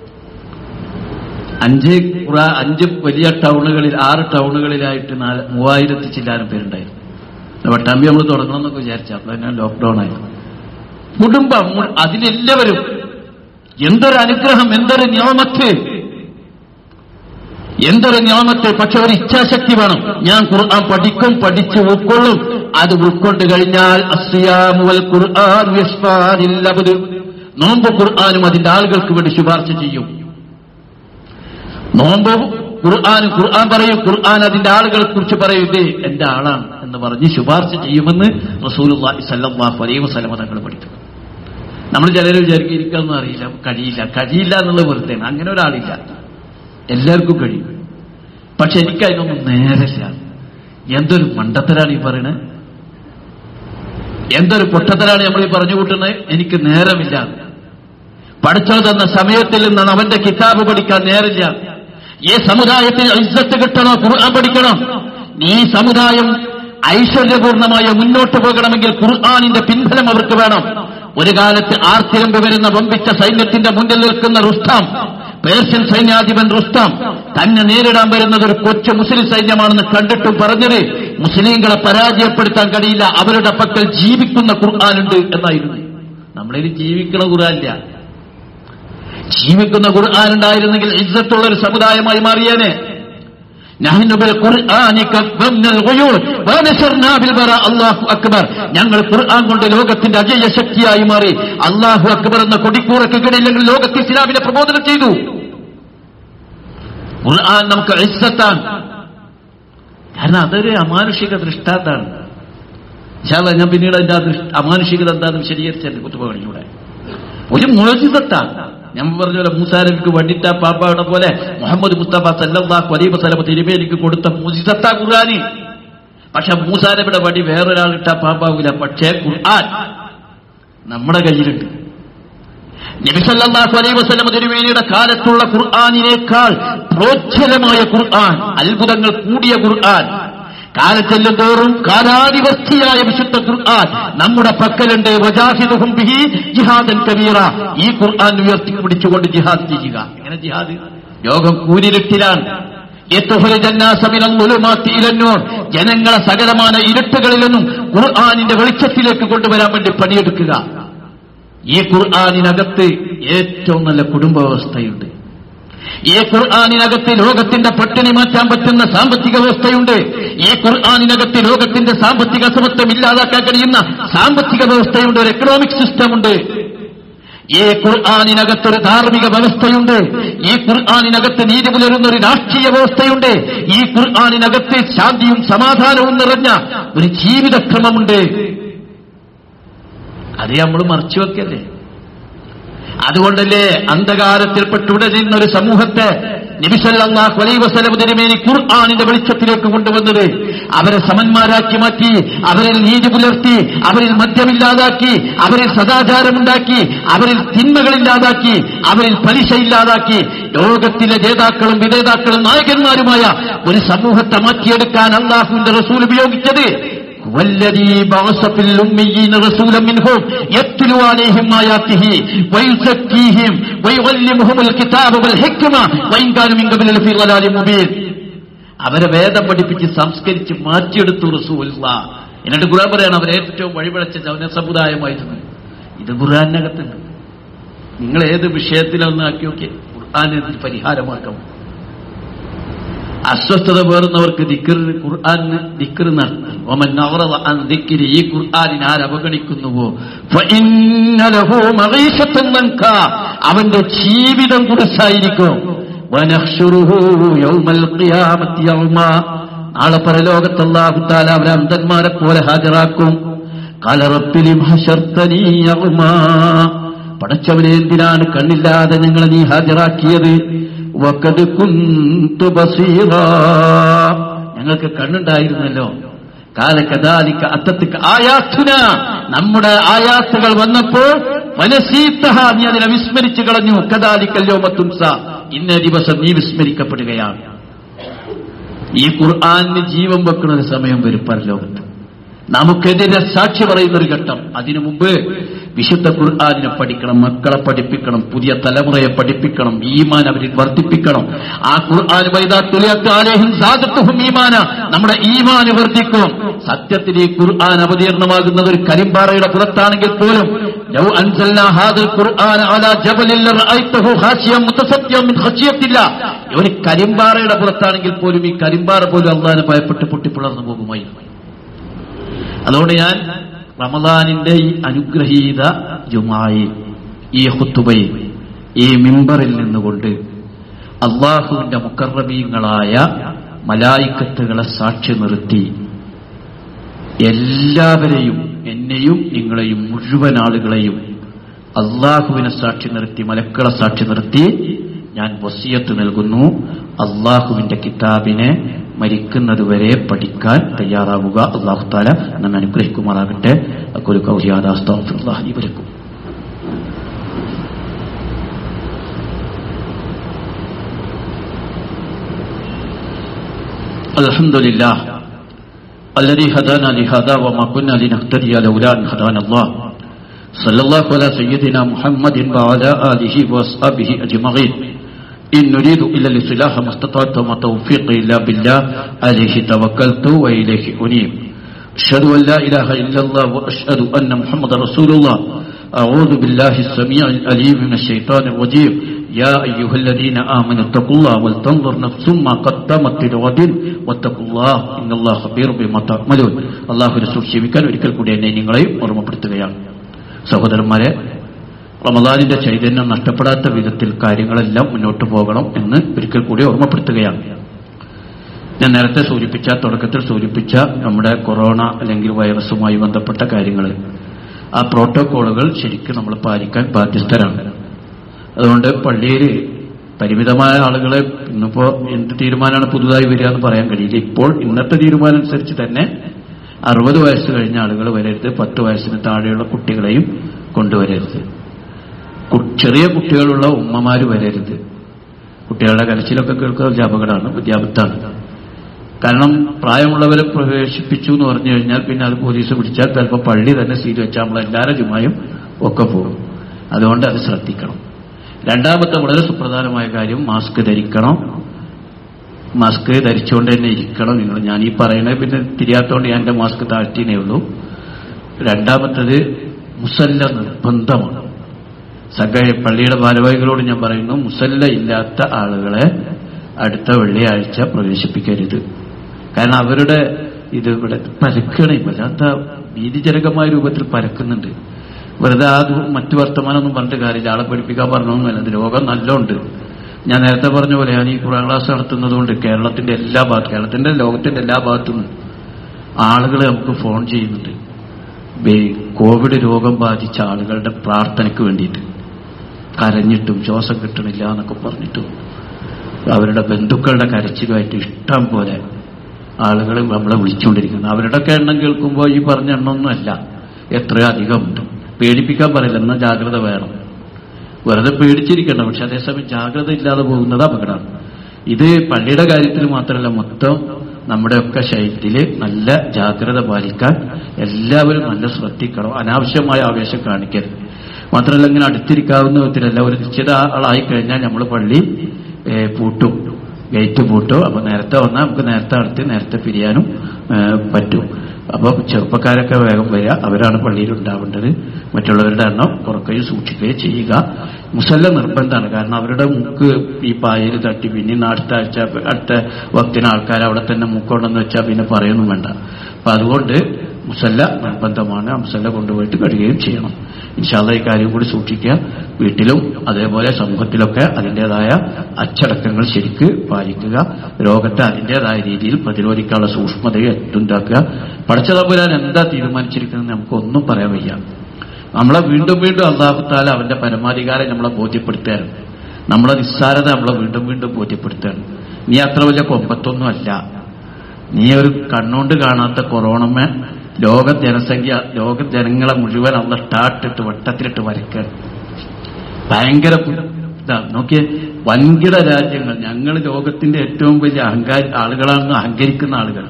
അഞ്ച് ഖുറാ- അഞ്ച് വലിയ ടൗണുകളിൽ ആറ് ടൗണുകളിലായിട്ട് നാല് മൂവായിരത്തി ചില്ലാനും പേരുണ്ടായിരുന്നു വട്ടാമ്പി നമ്മൾ തുടങ്ങണമെന്നൊക്കെ വിചാരിച്ചു അപ്പോൾ ഞാൻ ലോക്ക്ഡൌൺ ആയിരുന്നു കുടുംബം മു- അതിലെല്ലാവരും എന്തൊരു അനുഗ്രഹം എന്തൊരു നിയമത്ത് എന്തൊരു നിയമത്ത് പക്ഷെ ഒരു ഇച്ഛാശക്തി വേണം ഞാൻ ഖുർആൻ പഠിക്കും പഠിച്ച് ഉൾക്കൊള്ളും അത് ഉൾക്കൊണ്ട് കഴിഞ്ഞാൽ അസ്യാമു വൽ ഖുർആൻ യശ്ഫാനിൽ അബ്ദ്. നോമ്പ് ഖുർആനും അതിന്റെ ആളുകൾക്ക് വേണ്ടി ശുപാർശ ചെയ്യും നോമ്പ് ഖുർആൻ ഖുർആൻ പറയും ഖുർആൻ അതിന്റെ ആളുകളെ കുറിച്ച് പറയും ഇത് എന്റെ ആളാണ് എന്ന് പറഞ്ഞ് ശുപാർശ ചെയ്യുമെന്ന് റസൂലുള്ളാഹി സല്ലല്ലാഹു അലൈഹി വസല്ലം തങ്ങൾ പഠിക്കും നമ്മൾ ചിലർ വിചാരിക്കും എനിക്കൊന്നും അറിയില്ല കഴിയില്ല കഴിയില്ല എന്നുള്ള വെറുതെയാണ് അങ്ങനെ ഒരാളില്ല എല്ലാവർക്കും കഴിയും പക്ഷെ എനിക്ക് അതിനൊന്നും നേരല്ല എന്തൊരു മണ്ടത്തരാണ് ഈ പറയണത് എന്തൊരു പൊട്ടത്തരാണ് നമ്മൾ ഈ പറഞ്ഞു കൂട്ടുന്നത് എനിക്ക് നേരമില്ല പഠിച്ചോ തന്ന സമയത്തിൽ നിന്നാണ് അവന്റെ കിതാബ് പഠിക്കാൻ നേരില്ല ഈ സമുദായത്തിന് ഇജ്ജത്ത് കിട്ടണോ ഖുർആൻ പഠിക്കണം ഈ സമുദായം ഐശ്വര്യപൂർണമായ മുന്നോട്ട് പോകണമെങ്കിൽ ഖുർആാനിന്റെ പിൻബലം അവർക്ക് വേണം ഒരു കാലത്ത് ആർത്തിരമ്പ് വരുന്ന വമ്പിച്ച സൈന്യത്തിന്റെ മുന്നിൽ നിൽക്കുന്ന റുസ്താം പേർഷ്യൻ സൈന്യാധിപൻ റുസ്താം തന്നെ നേരിടാൻ വരുന്നത് ഒരു കൊച്ചു മുസ്ലിം സൈന്യമാണെന്ന് കണ്ടിട്ടും പറഞ്ഞത് മുസ്ലിങ്ങളെ പരാജയപ്പെടുത്താൻ കഴിയില്ല അവരുടെ പക്കൽ ജീവിക്കുന്ന ഖുർആാനുണ്ട് എന്നായിരുന്നു നമ്മളിൽ ജീവിക്കുന്ന ഖുർആനില്ല ജീവിക്കുന്ന ഖുർആൻ ഉണ്ടായിരുന്നെങ്കിൽ ഇജ്ജത്തുള്ള ഒരു സമുദായമായി മാറിയേനെ നഹ്നു ബിൽ ഖുർആനി കബ്ബനൽ ഗുയൂർ വനശർനാ ബിൽ ബറാ അല്ലാഹു അക്ബർ ഞങ്ങൾ ഖുർആൻ കൊണ്ട് ലോകത്തിന്റെ അജയ ശക്തിയായി മാറി അല്ലാഹു അക്ബർ എന്ന കൊടിക്കൂറക്ക് കീഴില്ലെങ്കിൽ ലോകത്ത് ഇസ്ലാമിനെ പ്രബോധനം ചെയ്തു ഖുർആൻ നമുക്ക് ഇസ്സത്താണ് കാരണം അതൊരു അമാനുഷിക ദൃഷ്ടാന്താണ് ഇൻഷാ അല്ലാഹ് ഞാൻ പിന്നീട് അതിന്റെ ആ ദൃഷ്ട അമാനുഷികത എന്താണെന്ന് വിശദീകരിച്ചത് കുത്തുപകളിലൂടെ ഒരു മോചിതത്താണ് ഞാൻ പറഞ്ഞ പോലെ മൂസാരബിക്ക് വണ്ടിട്ട പാപ്പാടെ പോലെ മുഹമ്മദ് മുസ്തഫ സല്ലല്ലാഹു അലൈഹി വസല്ലം തിരുമേനിക്ക് കൊടുത്ത മുജിതത്ത ഖുർആനി പക്ഷെ മൂസാരബിയുടെ വടി വേറൊരാൾ ഇട്ട പാപ്പാവില്ല പക്ഷേ ഖുർആൻ നമ്മുടെ കയ്യിലുണ്ട് നബിസല്ലാഹു അലൈഹി വസല്ലം തിരുമേനിയുടെ കാലത്തുള്ള ഖുർആാനിനേക്കാൾ പ്രോജ്വലമായ ഖുർആൻ അത്ഭുതങ്ങൾ കൂടിയ ഖുർആൻ കാലച്ചെല്ലും തോറും കാലാധിപസ്ഥിയായ വിശുദ്ധ ഖുർആൻ നമ്മുടെ പക്കലുണ്ട് വജാഹിദുഹും ബിഹി ജിഹാദൻ കബീറ ഈ ഖുർആൻ ഉയർത്തി പിടിച്ചുകൊണ്ട് ജിഹാദ് ചെയ്യുക എങ്ങനെ ജിഹാദ് യോഗം കൂരിരുട്ടിലാണ് യത്തുഹ്രിജ الناس من الظلمات إلى النور. ജനങ്ങളെ സകലമായ ഇരുട്ടുകളിൽ നിന്നും ഖുർആാനിന്റെ വെളിച്ചത്തിലേക്ക് കൊണ്ടുവരാൻ വേണ്ടി പണിയെടുക്കുക ഈ ഖുർആാനിനകത്ത് ഏറ്റവും നല്ല കുടുംബ വ്യവസ്ഥയുണ്ട് ഈ ഖുർആാനിനകത്ത് ലോകത്തിന്റെ പട്ടിണി മാറ്റാൻ പറ്റുന്ന സാമ്പത്തിക വ്യവസ്ഥയുണ്ട് ഈ ഖുർആാനിനകത്ത് ലോകത്തിന്റെ സാമ്പത്തിക അസമത്വം ഇല്ലാതാക്കാൻ കഴിയുന്ന സാമ്പത്തിക വ്യവസ്ഥയുണ്ട് ഒരു എക്കണോമിക് സിസ്റ്റം ഉണ്ട് ഈ ഖുർആാനിനകത്തൊരു ധാർമ്മിക വ്യവസ്ഥയുണ്ട് ഈ ഖുർആാനിനകത്ത് നീതി പുലരുന്ന ഒരു രാഷ്ട്രീയ വ്യവസ്ഥയുണ്ട് ഈ ഖുർആാനിനകത്ത് ശാന്തിയും സമാധാനവും നിറഞ്ഞ ഒരു ജീവിതക്രമമുണ്ട് അത് നമ്മൾ മറച്ചു വെക്കല്ലേ അതുകൊണ്ടല്ലേ അന്ധകാരത്തിൽപ്പെട്ടുടരുന്ന ഒരു സമൂഹത്തെ നബിസല്ലാഹു അലൈ വസലം തിരുമേനി ഖുർആാനിന്റെ വെളിച്ചത്തിലേക്ക് കൊണ്ടുവന്നത് അവരെ സമന്മാരാക്കി മാറ്റി അവരിൽ നീതി പുലർത്തി അവരിൽ മദ്യമില്ലാതാക്കി അവരിൽ സദാചാരമുണ്ടാക്കി അവരിൽ തിന്മകളില്ലാതാക്കി അവരിൽ പലിശ ഇല്ലാതാക്കി ലോകത്തിലെ ജേതാക്കളും വിജേതാക്കളും നായകന്മാരുമായ ഒരു സമൂഹത്തെ മാറ്റിയെടുക്കാൻ അള്ളാഹുവിന്റെ റസൂൽ ഉപയോഗിച്ചത് والذي بعث في الأميين رسولا منهم يتلو عليهم آياته ويزكيهم ويعلمهم الكتاب والحكمة وإن كانوا من قبل لفي ضلال مبين അവരെ വേദം പഠിപ്പിച്ച് സംസ്കരിച്ച് മാറ്റിയെടുത്തു റസൂല്ല എന്നിട്ട് ഖുർആൻ പറയാണ് അവർ ഏറ്റവും വഴിപഴച്ച ജവന സമുദായമായിരുന്നു ഇത് ഖുർആാനകത്തുണ്ട് നിങ്ങൾ ഏത് വിഷയത്തിലൊന്ന് ആക്കി നോക്കി ഖുർആാന് ഇതിൽ പരിഹാരമാക്കാം അസ്വസ്ഥത പേറുന്നവർക്ക് ദിക്കർ ഖുർആാന് ദിക്കർ നടത്തും ഒമൻ നവറദ അൻ ദിക്രി ഈ ഖുർആാനിനെ ആര് അവഗണിക്കുന്നുവോ ഫഇന്ന ലഹു മഈശത്തൻ ദൻകാ. അവന്റെ ജീവിതം കുറിച്ചായിരിക്കും വനഹ്ശുറുഹു യൗമൽ ഖിയാമത്തി യൗമാ. നാളെ പരലോകത്ത് അല്ലാഹു തആല അവരെ അന്ധന്മാരെ പോലെ ഹാജരാക്കും ഖാല റബ്ബി ലിം ഹശർതനീ യൗമാ. പടച്ചവനെ എന്തിനാണ് കണ്ണില്ലാതെ ഞങ്ങളെ നീ ഹാജരാക്കിയത് വഖദ് കുന്തു ബസീറാ ഞങ്ങൾക്ക് കണ്ണുണ്ടായിരുന്നല്ലോ കാലക്കദാലിക്ക അത്തത്തിക്ക് ആയാത്തുന നമ്മുടെ ആയാത്തുകൾ വന്നപ്പോൾ വനസീത്തഹ നീ അതിനെ വിസ്മരിച്ചു കളഞ്ഞു കദാലിക്കല്ലോ മത്തുംസ ഇന്നേ ദിവസം നീ വിസ്മരിക്കപ്പെടുകയാണ് ഈ ഖുർആാനിന് ജീവൻ വെക്കുന്ന ഒരു സമയം വരും പരലോകത്ത് നമുക്കെതിരെ സാക്ഷി പറയുന്ന ഒരു ഘട്ടം അതിനു മുമ്പ് വിശുദ്ധ ഖുർആാനിനെ പഠിക്കണം മക്കളെ പഠിപ്പിക്കണം പുതിയ തലമുറയെ പഠിപ്പിക്കണം ഈമാൻ അവരിൽ വർദ്ധിപ്പിക്കണം ആ ഖുർആൻ വൈദാത്തുലിയും ഈമാന നമ്മുടെ ഈമാന് വർദ്ധിക്കും സത്യത്തിൽ ഈ ഖുർആൻ അവതീർണമാകുന്നത് ഒരു കരിമ്പാറയുടെ പുറത്താണെങ്കിൽ പോലും ലൗ അൻസൽനാ ഹാദൽ ഖുർആൻ അലാ ജബലിൽ ലറഅയ്തഹു ഖാശിയം മുതസദ്ദിയം മിൻ ഖശിയത്തില്ല ഒരു കരിമ്പാറയുടെ പുറത്താണെങ്കിൽ പോലും ഈ കരിമ്പാറ പോലും അള്ളാഹിനെ ഭയപ്പെട്ട് പൊട്ടിപ്പിളർന്നു പോകുമായിരുന്നു അതുകൊണ്ട് ഞാൻ റമദാനിന്റെ ഈ അനുഗ്രഹീത ജുമായി ഈ ഹുത്തുബയിൽ ഈ മിമ്പറിൽ നിന്നുകൊണ്ട് അള്ളാഹുവിന്റെ മുക്കറബീങ്ങളായ മലായിക്കത്തുകളെ സാക്ഷി നിർത്തി എല്ലാവരെയും എന്നെയും നിങ്ങളെയും മുഴുവൻ ആളുകളെയും അള്ളാഹുവിനെ സാക്ഷി നിർത്തി മലക്കളെ സാക്ഷി നിർത്തി ഞാൻ വസിയത്ത് നൽകുന്നു അള്ളാഹുവിന്റെ കിതാബിനെ മരിക്കുന്നതുവരെ പഠിക്കാൻ തയ്യാറാവുക അള്ളാഹു താല നമ്മെ അനുഗ്രഹിക്കുമാറാകട്ടെ അക്കൊരു കൗഹിയാദാസ്താഹി വരക്കും الحمد لله الذي هدانا لهذا وما كنا لنهتدي لولا ان هدانا الله صلى الله على سيدنا محمد وعلى اله واصحابه اجمعين إن نريد إلا الإصلاح ما استطعت وما توفيقي إلا بالله عليه توكلت وإليه أنيب أشهد أن لا إله إلا الله وأشهد أن محمد رسول الله أعوذ بالله السميع الأليم من الشيطان الرجيم يا أيها الذين آمنوا اتقوا الله ولتنظر نفس ما قدمت لغد واتقوا الله إن الله خبير بما تعملون الله رسول ക്ഷമിക്കാൻ ഒരിക്കൽ കൂടി എന്നെ നിങ്ങളെയും ഓർമ്മപ്പെടുത്തുകയാണ് സഹോദരന്മാരെ റമദാനിന്റെ ചൈതന്യം നഷ്ടപ്പെടാത്ത വിധത്തിൽ കാര്യങ്ങളെല്ലാം മുന്നോട്ട് പോകണം എന്ന് ഒരിക്കൽ കൂടി ഓർമ്മപ്പെടുത്തുകയാണ് ഞാൻ നേരത്തെ സൂചിപ്പിച്ച തുടക്കത്തിൽ സൂചിപ്പിച്ച നമ്മുടെ കൊറോണ അല്ലെങ്കിൽ വൈറസുമായി ബന്ധപ്പെട്ട കാര്യങ്ങൾ ആ പ്രോട്ടോക്കോളുകൾ ശരിക്കും നമ്മൾ പാലിക്കാൻ ബാധ്യസ്ഥരാണ് അതുകൊണ്ട് പള്ളിയിൽ പരിമിതമായ ആളുകളെ ഇന്നിപ്പോ എന്ത് തീരുമാനമാണ് പുതുതായി വരിക എന്ന് പറയാൻ കഴിയില്ല ഇപ്പോൾ ഇന്നത്തെ തീരുമാനം അനുസരിച്ച് തന്നെ അറുപത് വയസ്സ് കഴിഞ്ഞ ആളുകൾ വരരുത് പത്ത് വയസ്സിന് താഴെയുള്ള കുട്ടികളെയും കൊണ്ടുവരരുത് കു- ചെറിയ കുട്ടികളുള്ള ഉമ്മമാര് വരരുത് കുട്ടികളുടെ കരച്ചിലൊക്കെ കേൾക്കുക വലിയ അപകടമാണ് വിദ്യാപത്താണ് കാരണം പ്രായമുള്ളവരെ പ്രവേശിപ്പിച്ചു എന്ന് പറഞ്ഞു കഴിഞ്ഞാൽ പിന്നെ അത് പോലീസ് പിടിച്ചാൽ ചിലപ്പോൾ പള്ളി തന്നെ സീറ്റ് വെച്ചാൽ നമ്മളെല്ലാവരുടെ ജുമായും ഒക്കെ പോകും അതുകൊണ്ട് അത് ശ്രദ്ധിക്കണം രണ്ടാമത്തെ വളരെ സുപ്രധാനമായ കാര്യം മാസ്ക് ധരിക്കണം മാസ്ക് ധരിച്ചുകൊണ്ട് തന്നെ ഇരിക്കണം നിങ്ങൾ ഞാൻ ഈ പറയുന്നത് പിന്നെ തിരിയാത്തോണ്ട് ഞാൻ എൻ്റെ മാസ്ക് താഴ്ത്തിയേ ഉള്ളൂ രണ്ടാമത്തത് മുസല്ല നിർബന്ധമാണ് സഭ പള്ളിയുടെ ഭാരവാഹികളോട് ഞാൻ പറയുന്നു മുസല്ല ഇല്ലാത്ത ആളുകളെ അടുത്ത വെള്ളിയാഴ്ച പ്രവേശിപ്പിക്കരുത് കാരണം അവരുടെ ഇത് ഇവിടെ പരക്കണേ വല്ലാത്ത ഭീതിജനകമായ രൂപത്തിൽ പരക്കുന്നുണ്ട് വെറുതെ ആ മറ്റു വർത്തമാനമൊന്നും പറഞ്ഞിട്ട് കാര്യമില്ല ആളെ പഠിപ്പിക്കാൻ പറഞ്ഞൊന്നുമല്ല ഇത് രോഗം നല്ലോണ്ട് ഞാൻ നേരത്തെ പറഞ്ഞ പോലെ ഞാൻ ഈ ഖുറാൻ ക്ലാസ് നടത്തുന്നതുകൊണ്ട് കേരളത്തിന്റെ എല്ലാ ഭാഗത്തും കേരളത്തിന്റെ ലോകത്തിന്റെ എല്ലാ ഭാഗത്തും ആളുകൾ നമുക്ക് ഫോൺ ചെയ്യുന്നുണ്ട് ബേ- കോവിഡ് രോഗം ബാധിച്ച ആളുകളുടെ പ്രാർത്ഥനയ്ക്ക് വേണ്ടിയിട്ട് കരഞ്ഞിട്ടും ശ്വാസം കിട്ടണില്ല എന്നൊക്കെ പറഞ്ഞിട്ടും അവരുടെ ബന്ധുക്കളുടെ കരച്ചിലുമായിട്ട് ഇഷ്ടം പോലെ ആളുകൾ നമ്മളെ വിളിച്ചുകൊണ്ടിരിക്കുന്നു അവരുടെയൊക്കെ എണ്ണം കേൾക്കുമ്പോൾ ഈ പറഞ്ഞ എണ്ണമൊന്നുമല്ല എത്രയോ അധികമുണ്ട് പേടിപ്പിക്കാൻ പറയില്ല എന്നാൽ ജാഗ്രത വേണം വെറുതെ പേടിച്ചിരിക്കണം പക്ഷെ അതേസമയം ജാഗ്രത ഇല്ലാതെ പോകുന്നത് അപകടമാണ് ഇത് പള്ളിയുടെ കാര്യത്തിൽ മാത്രമല്ല മൊത്തം നമ്മുടെയൊക്കെ ശൈത്യത്തില് നല്ല ജാഗ്രത പാലിക്കാൻ എല്ലാവരും നല്ല ശ്രദ്ധിക്കണം അനാവശ്യമായ ആവേശം കാണിക്കരുത് മാത്രമല്ല ഇങ്ങനെ അടുത്തിരിക്കാവുന്ന വിധത്തിലല്ല ഒരു നിശ്ചിത ആളായി കഴിഞ്ഞാൽ നമ്മൾ പള്ളി ഏ, പൂട്ടും ഗേറ്റ് പൂട്ടും അപ്പൊ നേരത്തെ വന്നാൽ നമുക്ക് നേരത്തെ അടുത്ത് നേരത്തെ പിരിയാനും ഏ, പറ്റും അപ്പൊ ചെറുപ്പക്കാരൊക്കെ വേഗം വരിക അവരാണ് പള്ളിയിൽ ഉണ്ടാവേണ്ടത് മറ്റുള്ളവരുടെ എണ്ണം കുറക്കുകയും സൂക്ഷിക്കുകയും ചെയ്യുക മുസല്ല നിർബന്ധമാണ് കാരണം അവരുടെ മൂക്ക് ഈ പായയിൽ തട്ടി പിന്നെ അടുത്ത ആഴ്ച അടുത്ത വക്തിന് ആൾക്കാർ അവിടെ തന്നെ മൂക്കൊണ്ടെന്ന് വെച്ചാൽ പിന്നെ പറയൊന്നും വേണ്ട അപ്പൊ അതുകൊണ്ട് മുസല്ല നിർബന്ധമാണ് ആ മുസല്ല കൊണ്ടുപോയിട്ട് കഴുകുകയും ചെയ്യണം ഇൻഷാല്ല ഈ കാര്യം കൂടി സൂക്ഷിക്കുക വീട്ടിലും അതേപോലെ സമൂഹത്തിലൊക്കെ അതിൻ്റെതായ അച്ചടക്കങ്ങൾ ശരിക്ക് പാലിക്കുക രോഗത്തെ അതിൻ്റെതായ രീതിയിൽ പ്രതിരോധിക്കാനുള്ള സൂക്ഷ്മതയെ ഉണ്ടാക്കുക പടച്ചതമ്പുരാൻ എന്താ തീരുമാനിച്ചിരിക്കുന്നത് നമുക്കൊന്നും പറയാൻ വയ്യ നമ്മളെ വീണ്ടും വീണ്ടും അള്ളാഹുത്താല അവന്റെ പരമാധികാരം നമ്മളെ ബോധ്യപ്പെടുത്തുകയാണ് നമ്മളെ നിസ്സാരത നമ്മളെ വീണ്ടും വീണ്ടും ബോധ്യപ്പെടുത്തുകയാണ് നീ അത്ര വലിയ കൊമ്പത്തൊന്നും അല്ല നീ ഒരു കണ്ണുകൊണ്ട് കാണാത്ത കൊറോണമേ ലോക ജനസംഖ്യ ലോക ജനങ്ങളെ മുഴുവൻ അള്ള ടാട്ടിട്ട് വട്ടത്തിലിട്ട് വരയ്ക്കുകയാണ് ഭയങ്കര ഇതാ നോക്കിയേ വൻകിട രാജ്യങ്ങൾ ഞങ്ങൾ ലോകത്തിന്റെ ഏറ്റവും വലിയ അഹങ്കാരി ആളുകളാണെന്ന് അഹങ്കരിക്കുന്ന ആളുകൾ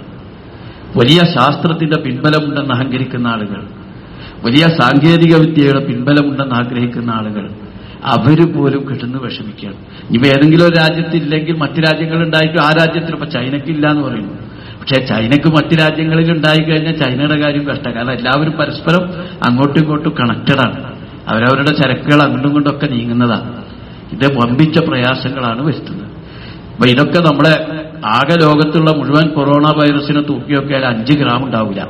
വലിയ ശാസ്ത്രത്തിന്റെ പിൻബലമുണ്ടെന്ന് അഹങ്കരിക്കുന്ന ആളുകൾ വലിയ സാങ്കേതിക വിദ്യയുടെ പിൻബലമുണ്ടെന്ന് ആഗ്രഹിക്കുന്ന ആളുകൾ അവര് പോലും കിട്ടുന്നു വിഷമിക്കുകയാണ് ഇവ ഏതെങ്കിലും ഒരു രാജ്യത്തില്ലെങ്കിൽ മറ്റു രാജ്യങ്ങളുണ്ടായിട്ട് ആ രാജ്യത്തിന് ഇപ്പൊ ചൈനക്കില്ല എന്ന് പറയുന്നു പക്ഷെ ചൈനക്ക് മറ്റു രാജ്യങ്ങളിൽ ഉണ്ടായിക്കഴിഞ്ഞാൽ ചൈനയുടെ കാര്യം കഷ്ടം കാരണം എല്ലാവരും പരസ്പരം അങ്ങോട്ടും ഇങ്ങോട്ടും കണക്റ്റഡാണ് അവരവരുടെ ചരക്കുകൾ അങ്ങോട്ടും ഇങ്ങോട്ടും ഒക്കെ നീങ്ങുന്നതാണ് ഇത് വമ്പിച്ച പ്രയാസങ്ങളാണ് വരുത്തുന്നത് അപ്പൊ ഇതൊക്കെ നമ്മളെ ആകെ ലോകത്തുള്ള മുഴുവൻ കൊറോണ വൈറസിനെ തൂക്കിയൊക്കെയാൽ അഞ്ച് ഗ്രാം ഉണ്ടാവില്ല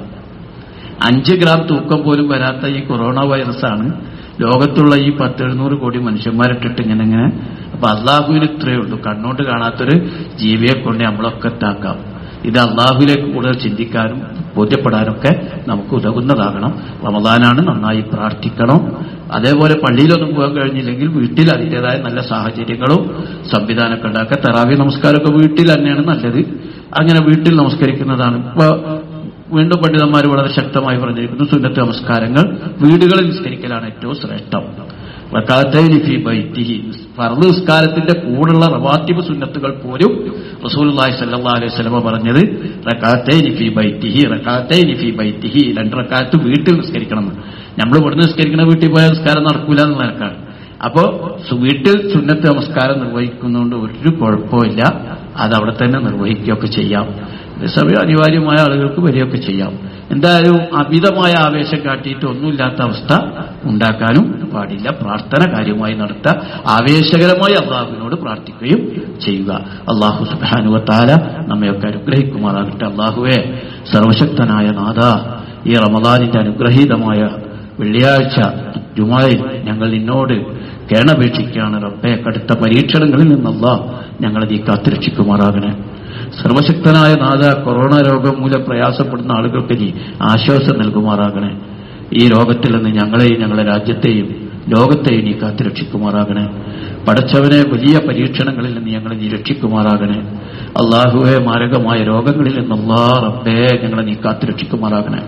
അഞ്ച് ഗ്രാം തൂക്കം പോലും വരാത്ത ഈ കൊറോണ വൈറസാണ് ലോകത്തുള്ള ഈ പത്തെഴുന്നൂറ് കോടി മനുഷ്യന്മാരിട്ടിട്ട് ഇങ്ങനെ ഇങ്ങനെ അപ്പൊ അള്ളാഹുവിന് ഇത്രയേ ഉള്ളൂ കണ്ണോട്ട് കാണാത്തൊരു ജീവിയെ കൊണ്ട് നമ്മളൊക്കെ താക്കാം ഇത് അള്ളാഹുവിലേക്ക് കൂടുതൽ ചിന്തിക്കാനും ബോധ്യപ്പെടാനൊക്കെ നമുക്ക് ഉതകുന്നതാകണം റമദാനാണ് നന്നായി പ്രാർത്ഥിക്കണം അതേപോലെ പള്ളിയിലൊന്നും പോകാൻ കഴിഞ്ഞില്ലെങ്കിൽ വീട്ടിൽ അതിൻ്റെതായ നല്ല സാഹചര്യങ്ങളും സംവിധാനമൊക്കെ ഉണ്ടാക്കുക തെറാവി നമസ്കാരമൊക്കെ വീട്ടിൽ തന്നെയാണ് നല്ലത് അങ്ങനെ വീട്ടിൽ നമസ്കരിക്കുന്നതാണ് ഇപ്പൊ വീണ്ടും പണ്ഡിതന്മാർ വളരെ ശക്തമായി പറഞ്ഞിരിക്കുന്നു സുന്നത്ത് നമസ്കാരങ്ങൾ വീടുകളിൽ നിസ്കരിക്കലാണ് ഏറ്റവും ശ്രേഷ്ഠം റക്കാത്തൈനി ഫി ബൈത്തിഹി ഫർദ് നിസ്കാരത്തിന്റെ കൂടുള്ള റവാത്തിബ് സുന്നത്തുകൾ പോലും റസൂലുള്ളാഹി സ്വല്ലല്ലാഹു അലൈഹി വസല്ലമ പറഞ്ഞത് റക്കാത്തൈനി ഫി ബൈത്തിഹി റക്കാത്തൈനി ഫി ബൈത്തിഹി രണ്ട് റക്കാത്ത് വീട്ടിൽ നിസ്കരിക്കണം നമ്മൾ ഇവിടുന്ന് നിസ്കരിക്കുന്ന വീട്ടിൽ പോയാൽ നിസ്കാരം നടക്കൂല എന്ന് നിലക്കാണ് അപ്പോ സു- വീട്ടിൽ സുന്നത്ത് നമസ്കാരം നിർവഹിക്കുന്നതുകൊണ്ട് ഒരു കുഴപ്പമില്ല അത് അവിടെ തന്നെ നിർവഹിക്കുകയൊക്കെ ചെയ്യാം അതേസമയം അനിവാര്യമായ ആളുകൾക്ക് വരികയൊക്കെ ചെയ്യാം എന്തായാലും അമിതമായ ആവേശം കാട്ടിയിട്ട് ഒന്നുമില്ലാത്ത അവസ്ഥ ഉണ്ടാക്കാനും പാടില്ല പ്രാർത്ഥന കാര്യമായി നടത്തുക ആവേശകരമായി അള്ളാഹുവിനോട് പ്രാർത്ഥിക്കുകയും ചെയ്യുക അള്ളാഹു സുബാനുവത്താല നമ്മയൊക്കെ അനുഗ്രഹിക്കുമാറാകട്ടെ അള്ളാഹുവെ സർവശക്തനായ നാഥ ഈ റമദാനിന്റെ അനുഗ്രഹീതമായ വെള്ളിയാഴ്ച ജുമായിൽ ഞങ്ങൾ നിന്നോട് കേണപേക്ഷിക്കുകയാണ് റബ്ബെ കടുത്ത പരീക്ഷണങ്ങളിൽ നിന്നല്ല ഞങ്ങളെ നീ കാത്തുരക്ഷിക്കുമാറാകണേ സർവശക്തനായ നാഥ കൊറോണ രോഗം മൂലം പ്രയാസപ്പെടുന്ന ആളുകൾക്ക് നീ ആശ്വാസം നൽകുമാറാകണേ ഈ രോഗത്തിൽ നിന്ന് ഞങ്ങളെയും ഞങ്ങളുടെ രാജ്യത്തെയും ലോകത്തെയും നീ കാത്തുരക്ഷിക്കുമാറാകണേ പടച്ചവനെ വലിയ പരീക്ഷണങ്ങളിൽ നിന്ന് ഞങ്ങളെ നീ രക്ഷിക്കുമാറാകണേ അള്ളാഹുവെ മാരകമായ രോഗങ്ങളിൽ നിന്ന് അല്ലാ റബ്ബേ ഞങ്ങളെ നീ കാത്തുരക്ഷിക്കുമാറാകണേ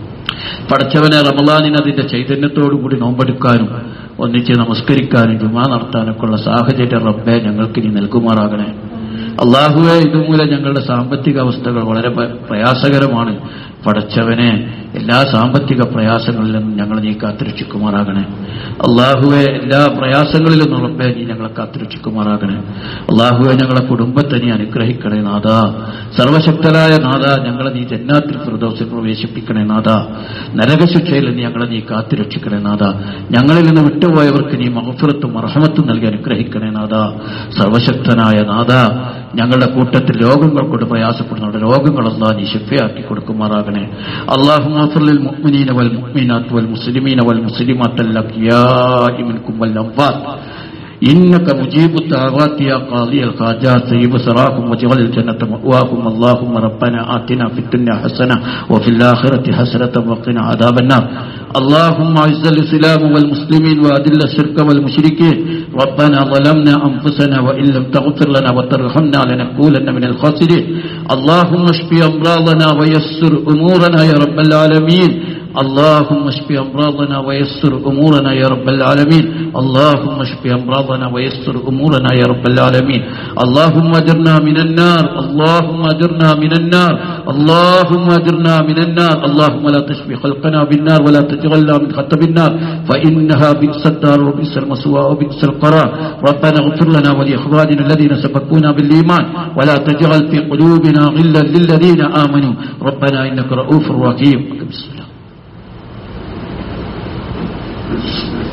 പടച്ചവനെ റമലാനിന് അതിന്റെ ചൈതന്യത്തോടുകൂടി നോമ്പെടുക്കാനും ഒന്നിച്ച് നമസ്കരിക്കാനും ജുമാ നടത്താനൊക്കെ ഉള്ള സാഹചര്യം റബ്ബെ ഞങ്ങൾക്ക് നീ നൽകുമാറാകണേ അള്ളാഹുവെ ഇതുമൂലം ഞങ്ങളുടെ സാമ്പത്തിക അവസ്ഥകൾ വളരെ പ- പ്രയാസകരമാണ് പടച്ചവനെ എല്ലാ സാമ്പത്തിക പ്രയാസങ്ങളിൽ നിന്നും ഞങ്ങൾ നീ കാത്തുരക്ഷിക്കുമാറാകണേ അള്ളാഹുവെ എല്ലാ പ്രയാസങ്ങളിൽ നിന്നും റബ്ബെ നീ ഞങ്ങളെ കാത്തുരക്ഷിക്കുമാറാകണേ അള്ളാഹുവെ ഞങ്ങളെ കുടുംബത്തെ നീ അനുഗ്രഹിക്കണേ നാഥ സർവശക്തരായ നാഥ ഞങ്ങളെ നീ ജന്നാത്തിൽ ഫിർദൗസിൽ പ്രവേശിപ്പിക്കണേ നാഥ നരകശിക്ഷയിൽ നിന്ന് ഞങ്ങളെ നീ കാത്തുരക്ഷിക്കണേ നാഥ ഞങ്ങളിൽ നിന്ന് വിട്ടുപോയവർക്ക് നീ മഹഫിറത്തും അർഹമത്തും നൽകി അനുഗ്രഹിക്കണേ നാഥ സർവശക്തനായ നാഥ ഞങ്ങളുടെ കൂട്ടത്തിൽ രോഗങ്ങൾ കൊണ്ട് പ്രയാസപ്പെടുന്നവരുടെ രോഗങ്ങളെല്ലാം നീ ശിഫയാക്കി കൊടുക്കുമാറാകണേ اللهم اغفر للمؤمنين والمؤمنات والمسلمين والمسلمات الأحياء منكم والأموات إنك مجيب الدعوات يا قاضي الحاجات سيب سراكم وجعل الجنة مأواكم اللهم ربنا آتنا في الدنيا حسنة وفي الآخرة حسنة وقنا عذاب النار اللهم اعز الإسلام والمسلمين وأذل الشرك والمشركين ربنا ظلمنا أنفسنا وإن لم تغفر لنا وترحمنا لنكونن من الخاسرين اللهم اشف أمراضنا ويسر أمورنا يا رب العالمين اللهم اشف امراضنا ويسر امورنا يا رب العالمين اللهم اشف امراضنا ويسر امورنا يا رب العالمين اللهم اجرنا من النار اللهم اجرنا من النار اللهم اجرنا من النار اللهم لا تشفي خلقنا بالنار ولا تجعلنا من خطب النار فانها بئس الدار وبئس المسوى وبئس القرار ربنا اغفر لنا ولاخواننا الذين سبقونا بالايمان ولا تجعل في قلوبنا غلا للذين امنوا ربنا انك رؤوف رحيم بسم الله